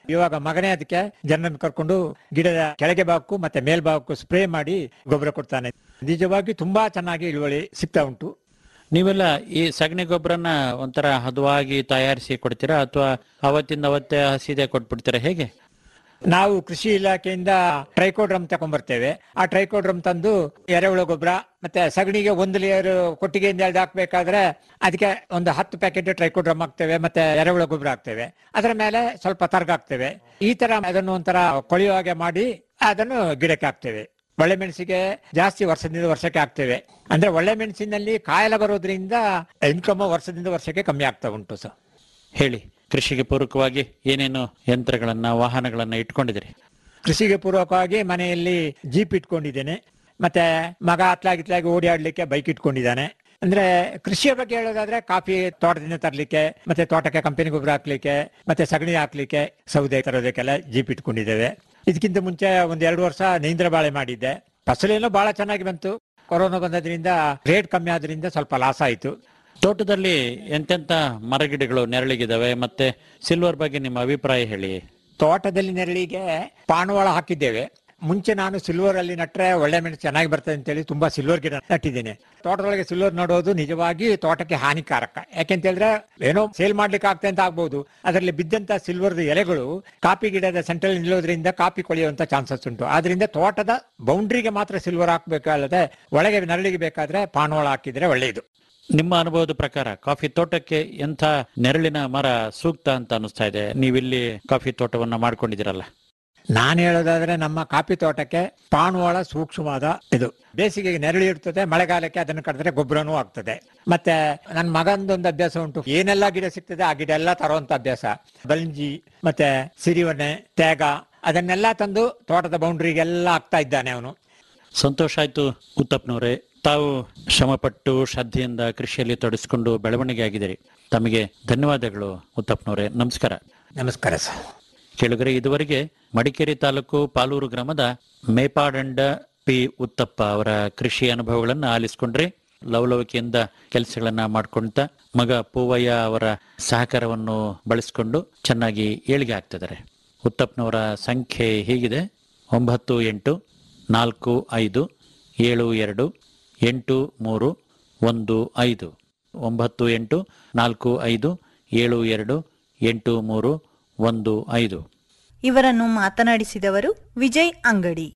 ಇವಾಗ ಮಗನೇ ಅದಕ್ಕೆ ಜನರನ್ನು ಕರ್ಕೊಂಡು ಗಿಡದ ಕೆಳಗೆ ಭಾಗಕ್ಕೂ ಮತ್ತೆ ಮೇಲ್ಭಾಗಕ್ಕೂ ಸ್ಪ್ರೇ ಮಾಡಿ ಗೊಬ್ಬರ ಕೊಡ್ತಾನೆ ನಿಜವಾಗಿ ತುಂಬಾ ಚೆನ್ನಾಗಿ ಇಳುವರಿ ಸಿಗ್ತಾ ಉಂಟು ನೀವೆಲ್ಲ ಈ ಸಗಣಿ ಗೊಬ್ಬರನ ಒಂಥರ ಹದವಾಗಿ ತಯಾರಿಸಿ ಕೊಡ್ತೀರಾ ಅಥವಾ ಅವತ್ತಿಂದ ಅವತ್ತೇ ಹಸಿದೆ ಕೊಟ್ಬಿಡ್ತೀರಾ ಹೇಗೆ ನಾವು ಕೃಷಿ ಇಲಾಖೆಯಿಂದ ಟ್ರೈಕೋಡ್ರಮ್ ತಗೊಂಡ್ಬರ್ತೇವೆ ಆ ಟ್ರೈಕೋಡ್ರಮ್ ತಂದು ಎರೆಹುಳ ಗೊಬ್ಬರ ಮತ್ತೆ ಸಗಣಿಗೆ ಒಂದು ಲೇಯರ್ ಕೊಟ್ಟಿಗೆಯಿಂದ ಎಳ್ದು ಹಾಕ್ಬೇಕಾದ್ರೆ ಅದಕ್ಕೆ ಒಂದು ಹತ್ತು ಪ್ಯಾಕೆಟ್ ಟ್ರೈಕೋಡ್ರಮ್ ಹಾಕ್ತೇವೆ ಮತ್ತೆ ಎರೆಹುಳ ಗೊಬ್ಬರ ಹಾಕ್ತೇವೆ ಅದರ ಮೇಲೆ ಸ್ವಲ್ಪ ತರ್ಗ ಹಾಕ್ತೇವೆ ಈ ತರ ಅದನ್ನು ಒಂಥರ ಕೊಳೆಯೋ ಹಾಗೆ ಮಾಡಿ ಅದನ್ನು ಗಿಡಕ್ಕೆ ಹಾಕ್ತೇವೆ ಒಳ್ಳೆ ಮೆಣಸಿಗೆ ಜಾಸ್ತಿ ವರ್ಷದಿಂದ ವರ್ಷಕ್ಕೆ ಹಾಕ್ತೇವೆ ಅಂದ್ರೆ ಒಳ್ಳೆ ಮೆಣಸಿನಲ್ಲಿ ಕಾಯಲ ಬರೋದ್ರಿಂದ ಇನ್ಕಮ್ ವರ್ಷದಿಂದ ವರ್ಷಕ್ಕೆ ಕಮ್ಮಿ ಆಗ್ತಾ ಉಂಟು ಸರ್ ಹೇಳಿ ಕೃಷಿಗೆ ಪೂರಕವಾಗಿ ಏನೇನು ಯಂತ್ರಗಳನ್ನ ವಾಹನಗಳನ್ನ ಇಟ್ಕೊಂಡಿದ್ದೀರಿ ಕೃಷಿಗೆ ಪೂರ್ವಕವಾಗಿ ಮನೆಯಲ್ಲಿ ಜೀಪ್ ಇಟ್ಕೊಂಡಿದ್ದೇನೆ ಮತ್ತೆ ಮಗ ಅತ್ಲಾಗಿತ್ಲಾಗಿ ಓಡಾಡ್ಲಿಕ್ಕೆ ಬೈಕ್ ಇಟ್ಕೊಂಡಿದ್ದಾನೆ ಅಂದ್ರೆ ಕೃಷಿಯ ಬಗ್ಗೆ ಹೇಳೋದಾದ್ರೆ ಕಾಫಿ ತೋಟದಿಂದ ತರ್ಲಿಕ್ಕೆ ಮತ್ತೆ ತೋಟಕ್ಕೆ ಕಂಪನಿ ಗೊಬ್ಬರ ಹಾಕ್ಲಿಕ್ಕೆ ಮತ್ತೆ ಸಗಣಿ ಹಾಕ್ಲಿಕ್ಕೆ ಸೌದೆ ತರೋದಕ್ಕೆಲ್ಲ ಜೀಪ್ ಇಟ್ಕೊಂಡಿದ್ದೇವೆ ಇದಕ್ಕಿಂತ ಮುಂಚೆ ಒಂದ್ ಎರಡು ವರ್ಷ ನೇಂದ್ರ ಬಾಳೆ ಮಾಡಿದ್ದೆ ಫಸಲೇನೋ ಬಹಳ ಚೆನ್ನಾಗಿ ಬಂತು ಕೊರೋನಾ ಬಂದದ್ರಿಂದ ರೇಟ್ ಕಮ್ಮಿ ಆದ್ರಿಂದ ಸ್ವಲ್ಪ ಲಾಸ್ ಆಯ್ತು ತೋಟದಲ್ಲಿ ಎಂತೆಂತ ಮರಗಿಡಗಳು ನೆರಳಿಗಿದಾವೆ ಮತ್ತೆ ಸಿಲ್ವರ್ ಬಗ್ಗೆ ನಿಮ್ಮ ಅಭಿಪ್ರಾಯ ಹೇಳಿ ತೋಟದಲ್ಲಿ ನೆರಳಿಗೆ ಪಾನವಾಳ ಹಾಕಿದ್ದೇವೆ ಮುಂಚೆ ನಾನು ಸಿಲ್ವರ್ ಅಲ್ಲಿ ನಟ್ರೆ ಒಳ್ಳೆ ಮೆಣಸು ಚೆನ್ನಾಗಿ ಬರ್ತದೆ ಅಂತೇಳಿ ತುಂಬಾ ಸಿಲ್ವರ್ ಗಿಡ ನಟ್ಟಿದ್ದೇನೆ ತೋಟದೊಳಗೆ ಸಿಲ್ವರ್ ನೋಡೋದು ನಿಜವಾಗಿ ತೋಟಕ್ಕೆ ಹಾನಿಕಾರಕ ಯಾಕೆಂತ ಹೇಳಿದ್ರೆ ಏನೋ ಸೇಲ್ ಮಾಡ್ಲಿಕ್ಕೆ ಆಗ್ತದೆ ಅಂತ ಆಗ್ಬಹುದು ಅದರಲ್ಲಿ ಬಿದ್ದಂತ ಸಿಲ್ವರ್ ಎಲೆಗಳು ಕಾಫಿ ಗಿಡದ ಸೆಂಟ್ರಲ್ ನಿಲ್ಲೋದ್ರಿಂದ ಕಾಫಿ ಕೊಳೆಯುವಂತ ಚಾನ್ಸಸ್ ಉಂಟು ಆದ್ರಿಂದ ತೋಟದ ಬೌಂಡ್ರಿಗೆ ಮಾತ್ರ ಸಿಲ್ವರ್ ಹಾಕ್ಬೇಕಲ್ಲದೆ ಒಳಗೆ ನೆರಳಿಗೆ ಬೇಕಾದ್ರೆ ಪಾನವಾಳ ಹಾಕಿದ್ರೆ ಒಳ್ಳೆಯದು ನಿಮ್ಮ ಅನುಭವದ ಪ್ರಕಾರ ಕಾಫಿ ತೋಟಕ್ಕೆ ಎಂಥ ನೆರಳಿನ ಮರ ಸೂಕ್ತ ಅಂತ ಅನಿಸ್ತಾ ಇದೆ ನೀವಿಲ್ಲಿ ಕಾಫಿ ತೋಟವನ್ನ ಮಾಡ್ಕೊಂಡಿದ್ದೀರಲ್ಲ ನಾನು ಹೇಳೋದಾದ್ರೆ ನಮ್ಮ ಕಾಫಿ ತೋಟಕ್ಕೆ ಪಾನುವಾಳ ಸೂಕ್ಷ್ಮವಾದ ಇದು ಬೇಸಿಗೆಗೆ ನೆರಳು ಇರ್ತದೆ ಮಳೆಗಾಲಕ್ಕೆ ಅದನ್ನು ಕಡಿದ್ರೆ ಗೊಬ್ಬರನೂ ಆಗ್ತದೆ ಮತ್ತೆ ನನ್ನ ಮಗಂದೊಂದು ಅಭ್ಯಾಸ ಉಂಟು ಏನೆಲ್ಲ ಗಿಡ ಸಿಗ್ತದೆ ಆ ಗಿಡ ಎಲ್ಲ ತರುವಂತ ಅಭ್ಯಾಸ ಬಲ್ಜಿ ಮತ್ತೆ ಸಿರಿವನೆ ತೇಗ ಅದನ್ನೆಲ್ಲ ತಂದು ತೋಟದ ಬೌಂಡ್ರಿಗೆಲ್ಲ ಹಾಕ್ತಾ ಇದ್ದಾನೆ ಅವನು ಸಂತೋಷ ಆಯ್ತು ಉತ್ತಪ್ನವರೇ ತಾವು ಶ್ರಮಪಟ್ಟು ಶ್ರದ್ಧೆಯಿಂದ ಕೃಷಿಯಲ್ಲಿ ತೊಡಗಿಸಿಕೊಂಡು ಬೆಳವಣಿಗೆ ಆಗಿದ್ದೀರಿ ತಮಗೆ ಧನ್ಯವಾದಗಳು ಉತ್ತಪ್ನವರೇ ನಮಸ್ಕಾರ ನಮಸ್ಕಾರ ಸರ್ ಕೇಳುಗರೆ ಇದುವರೆಗೆ ಮಡಿಕೇರಿ ತಾಲೂಕು ಪಾಲೂರು ಗ್ರಾಮದ ಮೇಪಾಡಂಡ ಪಿ ಉತ್ತಪ್ಪ ಅವರ ಕೃಷಿ ಅನುಭವಗಳನ್ನ ಆಲಿಸ್ಕೊಂಡ್ರೆ ಲವಲವಿಕೆಯಿಂದ ಕೆಲಸಗಳನ್ನ ಮಾಡ್ಕೊಂತ ಮಗ ಪೂವಯ್ಯ ಅವರ ಸಹಕಾರವನ್ನು ಬಳಸಿಕೊಂಡು ಚೆನ್ನಾಗಿ ಏಳಿಗೆ ಆಗ್ತಿದ್ದಾರೆ ಉತ್ತಪ್ಪನವರ ಸಂಖ್ಯೆ ಹೀಗಿದೆ ಒಂಬತ್ತು ಎಂಟು ನಾಲ್ಕು ಐದು ಏಳು ಎರಡು ಎಂಟು ಮೂರು ಒಂದು ಐದು ಒಂಬತ್ತು ಎಂಟು ನಾಲ್ಕು ಐದು ಏಳು ಎರಡು ಎಂಟು ಮೂರು ಒಂದು ಐದು ಇವರನ್ನು ಮಾತನಾಡಿಸಿದವರು ವಿಜಯ್ ಅಂಗಡಿ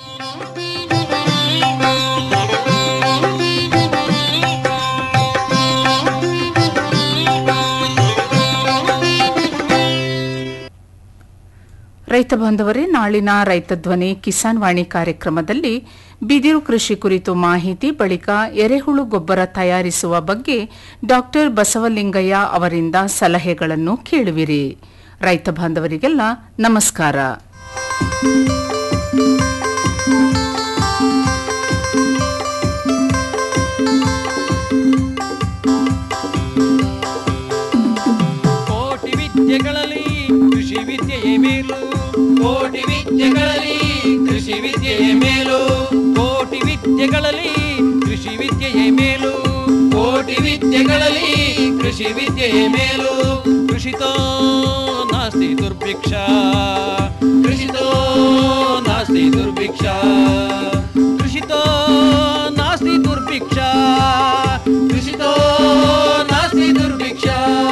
ರೈತ ಬಾಂಧವರೇ ನಾಳಿನ ರೈತ ಧ್ವನಿ ಕಿಸಾನ್ ವಾಣಿ ಕಾರ್ಯಕ್ರಮದಲ್ಲಿ ಬಿದಿರು ಕೃಷಿ ಕುರಿತು ಮಾಹಿತಿ ಬಳಿಕ ಎರೆಹುಳು ಗೊಬ್ಬರ ತಯಾರಿಸುವ ಬಗ್ಗೆ ಡಾಕ್ಟರ್ ಬಸವಲಿಂಗಯ್ಯ ಅವರಿಂದ ಸಲಹೆಗಳನ್ನು ಕೇಳುವಿರಿ ರೈತ ಬಾಂಧವರಿಗೆಲ್ಲ ನಮಸ್ಕಾರ ಕೋಟಿ ವಿದ್ಯೆಗಳಲ್ಲಿ ಕೃಷಿ ವಿದ್ಯೆಯೇ ಮೇಲು ಕೋಟಿ ವಿದ್ಯೆಗಳಲ್ಲಿ ಕೃಷಿ ವಿದ್ಯೆಯೇ ಮೇಲು ಕೋಟಿ ವಿದ್ಯೆಗಳಲ್ಲಿ ಕೃಷಿ ವಿದ್ಯೆಯೇ ಮೇಲು ಕೋಟಿ ವಿದ್ಯೆಗಳಲ್ಲಿ ಕೃಷಿ ವಿದ್ಯೆಯೇ ಮೇಲು ಕೃಷಿತೋ ನಾಸ್ತಿ ದುರ್ಭಿಕ್ಷ ಕೃಷಿತೋ ನಾಸ್ತಿ ದುರ್ಭಿಕ್ಷ ಕೃಷಿತೋ ನಾಸ್ತಿ ದುರ್ಭಿಕ್ಷ ಕೃಷಿತೋ ನಾಸ್ತಿ ದುರ್ಭಿಕ್ಷ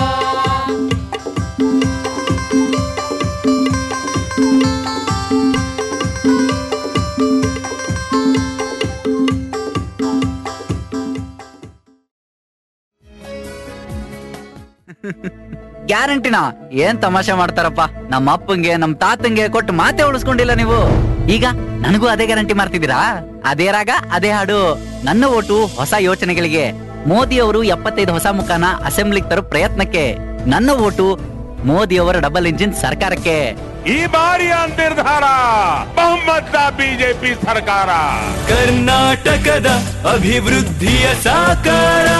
ಗ್ಯಾರಂಟಿನ ಏನ್ ತಮಾಷೆ ಮಾಡ್ತಾರಪ್ಪ ನಮ್ಮ ಅಪ್ಪಂಗೆ ನಮ್ ತಾತಂಗೆ ಕೊಟ್ಟು ಮಾತೆ ಉಳಿಸ್ಕೊಂಡಿಲ್ಲ ನೀವು ಈಗ ನನಗೂ ಅದೇ ಗ್ಯಾರಂಟಿ ಮಾಡ್ತಿದ್ದೀರಾ ಅದೇ ರಾಗ ಅದೇ ಹಾಡು ನನ್ನ ಓಟು ಹೊಸ ಯೋಚನೆಗಳಿಗೆ ಮೋದಿ ಅವರು ಎಪ್ಪತ್ತೈದು ಹೊಸ ಮುಖಾನ ಅಸೆಂಬ್ಲಿಗೆ ತರೋ ಪ್ರಯತ್ನಕ್ಕೆ ನನ್ನ ಓಟು ಮೋದಿ ಅವರ ಡಬಲ್ ಇಂಜಿನ್ ಸರ್ಕಾರಕ್ಕೆ ಈ ಬಾರಿಯ ನಿರ್ಧಾರ ಬಹುಮತ ಬಿಜೆಪಿ ಸರ್ಕಾರ ಕರ್ನಾಟಕದ ಅಭಿವೃದ್ಧಿಯ ಸಾಕಾರ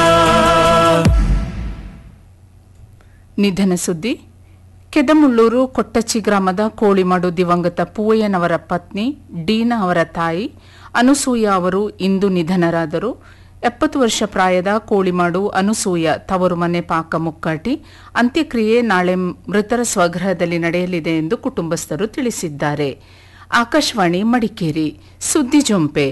ನಿಧನ ಸುದ್ದಿ ಕೆದಮುಳ್ಳೂರು ಕೊಟ್ಟಚ್ಚಿ ಗ್ರಾಮದ ಕೋಳಿಮಾಡು ದಿವಂಗತ ಪೂವಯ್ಯನವರ ಪತ್ನಿ ಡೀನಾ ಅವರ ತಾಯಿ ಅನುಸೂಯ ಅವರು ಇಂದು ನಿಧನರಾದರು ಎಪ್ಪತ್ತು ವರ್ಷ ಪ್ರಾಯದ ಕೋಳಿಮಾಡು ಅನುಸೂಯ ತವರು ಮನೆ ಪಾಕ ಮುಕ್ಕಾಟಿ ಅಂತ್ಯಕ್ರಿಯೆ ನಾಳೆ ಮೃತರ ಸ್ವಗೃಹದಲ್ಲಿ ನಡೆಯಲಿದೆ ಎಂದು ಕುಟುಂಬಸ್ಥರು ತಿಳಿಸಿದ್ದಾರೆ ಆಕಾಶವಾಣಿ ಮಡಿಕೇರಿ ಸುದ್ದಿ ಜೊಂಪೆ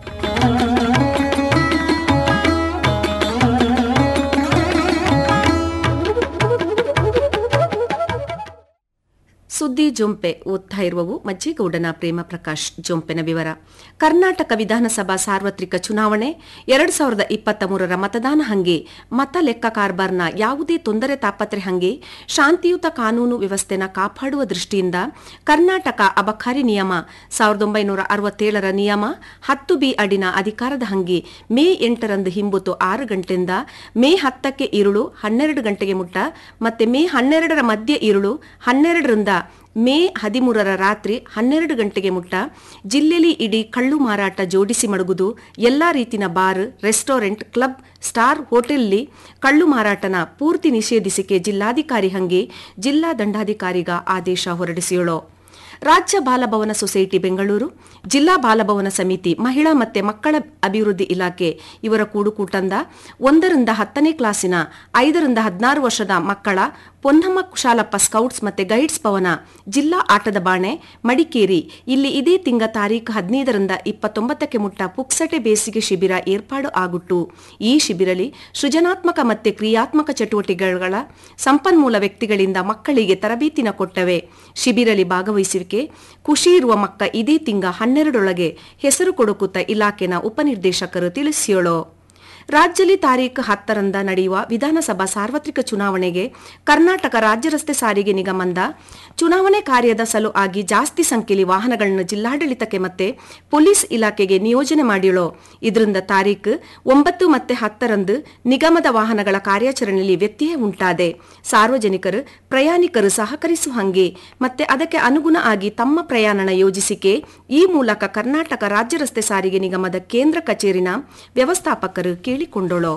ಸುದ್ದಿ ಜೊಂಪೆ ಓದ್ತಾ ಇರುವವು ಮಜ್ಜೇಗೌಡನ ಪ್ರೇಮ ಪ್ರಕಾಶ್ ಜೊಂಪೆನ ವಿವರ ಕರ್ನಾಟಕ ವಿಧಾನಸಭಾ ಸಾರ್ವತ್ರಿಕ ಚುನಾವಣೆ ಎರಡು ಸಾವಿರದ ಇಪ್ಪತ್ತ ಮೂರರ ಮತದಾನ ಹಂಗೆ ಮತ ಲೆಕ್ಕ ಕಾರ್ಬಾರ್ನ ಯಾವುದೇ ತೊಂದರೆ ತಾಪತ್ರೆ ಹಂಗೆ ಶಾಂತಿಯುತ ಕಾನೂನು ವ್ಯವಸ್ಥೆನ ಕಾಪಾಡುವ ದೃಷ್ಟಿಯಿಂದ ಕರ್ನಾಟಕ ಅಬಕಾರಿ ನಿಯಮ ಸಾವಿರದ ಒಂಬೈನೂರ ಅರವತ್ತೇಳರ ನಿಯಮ ಹತ್ತು ಬಿ ಅಡಿನ ಅಧಿಕಾರದ ಹಂಗೆ ಮೇ ಎಂಟರಂದು ಹಿಂಬುತ್ತು ಆರು ಗಂಟೆಯಿಂದ ಮೇ ಹತ್ತಕ್ಕೆ ಇರುಳು ಹನ್ನೆರಡು ಗಂಟೆಗೆ ಮುಟ್ಟ ಮತ್ತೆ ಮೇ ಹನ್ನೆರಡರ ಮಧ್ಯೆ ಇರುಳು ಹನ್ನೆರಡರಿಂದ ಮೇ ಹದಿಮೂರರ ರಾತ್ರಿ ಹನ್ನೆರಡು ಗಂಟೆಗೆ ಮುಟ್ಟ ಜಿಲ್ಲೆಯಲ್ಲಿ ಇಡೀ ಕಳ್ಳು ಮಾರಾಟ ಜೋಡಿಸಿ ಮಡಗುದು ಎಲ್ಲಾ ರೀತಿನ ಬಾರ್ ರೆಸ್ಟೋರೆಂಟ್ ಕ್ಲಬ್ ಸ್ಟಾರ್ ಹೋಟೆಲ್ಲಿ ಕಳ್ಳು ಮಾರಾಟನ ಪೂರ್ತಿ ನಿಷೇಧಿಸಿಕೆ ಜಿಲ್ಲಾಧಿಕಾರಿ ಹಂಗೆ ಜಿಲ್ಲಾ ದಂಡಾಧಿಕಾರಿಗ ಆದೇಶ ಹೊರಡಿಸಿಯೋಳು ರಾಜ್ಯ ಬಾಲಭವನ ಸೊಸೈಟಿ ಬೆಂಗಳೂರು ಜಿಲ್ಲಾ ಬಾಲಭವನ ಸಮಿತಿ ಮಹಿಳಾ ಮತ್ತೆ ಮಕ್ಕಳ ಅಭಿವೃದ್ಧಿ ಇಲಾಖೆ ಇವರ ಕೂಡುಕೂಟಂದ ಒಂದರಿಂದ ಹತ್ತನೇ ಕ್ಲಾಸಿನ ಐದರಿಂದ ಹದಿನಾರು ವರ್ಷದ ಮಕ್ಕಳ ಪೊನ್ನಮ್ಮ ಕುಶಾಲಪ್ಪ ಸ್ಕೌಟ್ಸ್ ಮತ್ತೆ ಗೈಡ್ಸ್ ಭವನ ಜಿಲ್ಲಾ ಆಟದ ಬಾಣೆ ಮಡಿಕೇರಿ ಇಲ್ಲಿ ಇದೇ ತಿಂಗ ತಾರೀಖು ಹದಿನೈದರಿಂದ ಇಪ್ಪತ್ತೊಂಬತ್ತಕ್ಕೆ ಮುಟ್ಟ ಪುಕ್ಸಟೆ ಬೇಸಿಗೆ ಶಿಬಿರ ಏರ್ಪಾಡು ಆಗುಟ್ಟು ಈ ಶಿಬಿರಲಿ ಸೃಜನಾತ್ಮಕ ಮತ್ತೆ ಕ್ರಿಯಾತ್ಮಕ ಚಟುವಟಿಕೆಗಳ ಸಂಪನ್ಮೂಲ ವ್ಯಕ್ತಿಗಳಿಂದ ಮಕ್ಕಳಿಗೆ ತರಬೇತಿನ ಕೊಟ್ಟವೆ ಶಿಬಿರಲಿ ಭಾಗವಹಿಸುವಿಕೆ ಖುಷಿ ಇರುವ ಮಕ್ಕ ಇದೇ ತಿಂಗ ಹನ್ನೆರಡರೊಳಗೆ ಹೆಸರು ಕೊಡುಕುತ್ತ ಇಲಾಖೆನ ಉಪನಿರ್ದೇಶಕರು ತಿಳಿಸಿಯೋಳು ರಾಜ್ಯದಲ್ಲಿ ತಾರೀಖು ಹತ್ತರಂದ ನಡೆಯುವ ವಿಧಾನಸಭಾ ಸಾರ್ವತ್ರಿಕ ಚುನಾವಣೆಗೆ ಕರ್ನಾಟಕ ರಾಜ್ಯ ರಸ್ತೆ ಸಾರಿಗೆ ನಿಗಮದ ಚುನಾವಣೆ ಕಾರ್ಯದ ಸಲುವಾಗಿ ಜಾಸ್ತಿ ಸಂಖ್ಯೆಯಲ್ಲಿ ವಾಹನಗಳನ್ನು ಜಿಲ್ಲಾಡಳಿತಕ್ಕೆ ಮತ್ತೆ ಪೊಲೀಸ್ ಇಲಾಖೆಗೆ ನಿಯೋಜನೆ ಮಾಡಿಯಳು ಇದರಿಂದ ತಾರೀಖು ಒಂಬತ್ತು ಮತ್ತೆ ಹತ್ತರಂದು ನಿಗಮದ ವಾಹನಗಳ ಕಾರ್ಯಾಚರಣೆಯಲ್ಲಿ ವ್ಯತ್ಯಯ ಉಂಟಾದೆ ಸಾರ್ವಜನಿಕರು ಪ್ರಯಾಣಿಕರು ಸಹಕರಿಸುವ ಹಂಗೆ ಮತ್ತೆ ಅದಕ್ಕೆ ಅನುಗುಣ ಆಗಿ ತಮ್ಮ ಪ್ರಯಾಣ ಯೋಜಿಸಿಕೆ ಈ ಮೂಲಕ ಕರ್ನಾಟಕ ರಾಜ್ಯ ರಸ್ತೆ ಸಾರಿಗೆ ನಿಗಮದ ಕೇಂದ್ರ ಕಚೇರಿನ ವ್ಯವಸ್ಥಾಪಕರು ಕೇಳಿಕೊಂಡಳು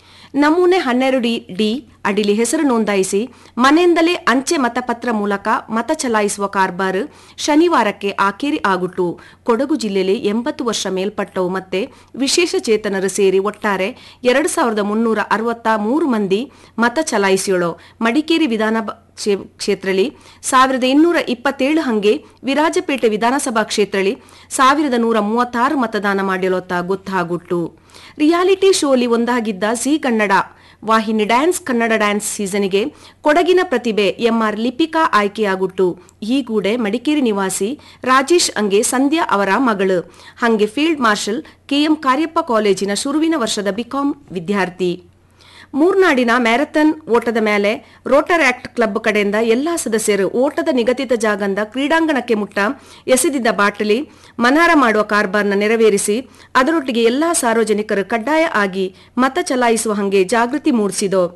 ನಮೂನೆ ಹನ್ನೆರಡು ಡಿ ಅಡಿಲಿ ಹೆಸರು ನೋಂದಾಯಿಸಿ ಮನೆಯಿಂದಲೇ ಅಂಚೆ ಮತಪತ್ರ ಮೂಲಕ ಮತ ಚಲಾಯಿಸುವ ಕಾರ್ಬಾರ್ ಶನಿವಾರಕ್ಕೆ ಆಕೇರಿ ಆಗುಟ್ಟು ಕೊಡಗು ಜಿಲ್ಲೆಯಲ್ಲಿ ಎಂಬತ್ತು ವರ್ಷ ಮೇಲ್ಪಟ್ಟವು ಮತ್ತೆ ವಿಶೇಷ ಚೇತನರು ಸೇರಿ ಒಟ್ಟಾರೆ ಎರಡು ಸಾವಿರದ ಮುನ್ನೂರ ಅರವತ್ತ ಮೂರು ಮಂದಿ ಮತ ಚಲಾಯಿಸಿಯೋಳು ಮಡಿಕೇರಿ ವಿಧಾನ ಕ್ಷೇತ್ರಲಿ ಸಾವಿರದ ಇನ್ನೂರ ಇಪ್ಪತ್ತೇಳು ಹಂಗೆ ವಿರಾಜಪೇಟೆ ವಿಧಾನಸಭಾ ಕ್ಷೇತ್ರಲಿ ಸಾವಿರದ ನೂರ ಮೂವತ್ತಾರು ಮತದಾನ ಮಾಡಿರೋತ್ತ ಗೊತ್ತಾಗುಟ್ಟು ರಿಯಾಲಿಟಿ ಶೋಲಿ ಒಂದಾಗಿದ್ದ ಝೀ ಕನ್ನಡ ವಾಹಿನಿ ಡ್ಯಾನ್ಸ್ ಕನ್ನಡ ಡ್ಯಾನ್ಸ್ ಸೀಸನ್ಗೆ ಕೊಡಗಿನ ಪ್ರತಿಭೆ ಎಂಆರ್ ಲಿಪಿಕಾ ಆಯ್ಕೆಯಾಗುಟ್ಟು ಈ ಗೂಡೆ ಮಡಿಕೇರಿ ನಿವಾಸಿ ರಾಜೇಶ್ ಅಂಗೆ ಸಂಧ್ಯಾ ಅವರ ಮಗಳು ಹಂಗೆ ಫೀಲ್ಡ್ ಮಾರ್ಷಲ್ ಕೆಎಂ ಕಾರ್ಯಪ್ಪ ಕಾಲೇಜಿನ ಶುರುವಿನ ವರ್ಷದ ಬಿಕಾಂ ವಿದ್ಯಾರ್ಥಿ ಮೂರ್ನಾಡಿನ ಮ್ಯಾರಥಾನ್ ಓಟದ ಮೇಲೆ ರೋಟರ್ ಆಕ್ಟ್ ಕ್ಲಬ್ ಕಡೆಯಿಂದ ಎಲ್ಲಾ ಸದಸ್ಯರು ಓಟದ ನಿಗದಿತ ಜಾಗಂದ ಕ್ರೀಡಾಂಗಣಕ್ಕೆ ಮುಟ್ಟ ಎಸೆದಿದ್ದ ಬಾಟಲಿ ಮನಾರ ಮಾಡುವ ಕಾರ್ಬಾರ್ನ ನೆರವೇರಿಸಿ ಅದರೊಟ್ಟಿಗೆ ಎಲ್ಲಾ ಸಾರ್ವಜನಿಕರು ಕಡ್ಡಾಯ ಆಗಿ ಮತ ಚಲಾಯಿಸುವ ಹಂಗೆ ಜಾಗೃತಿ ಮೂಡಿಸಿದೋ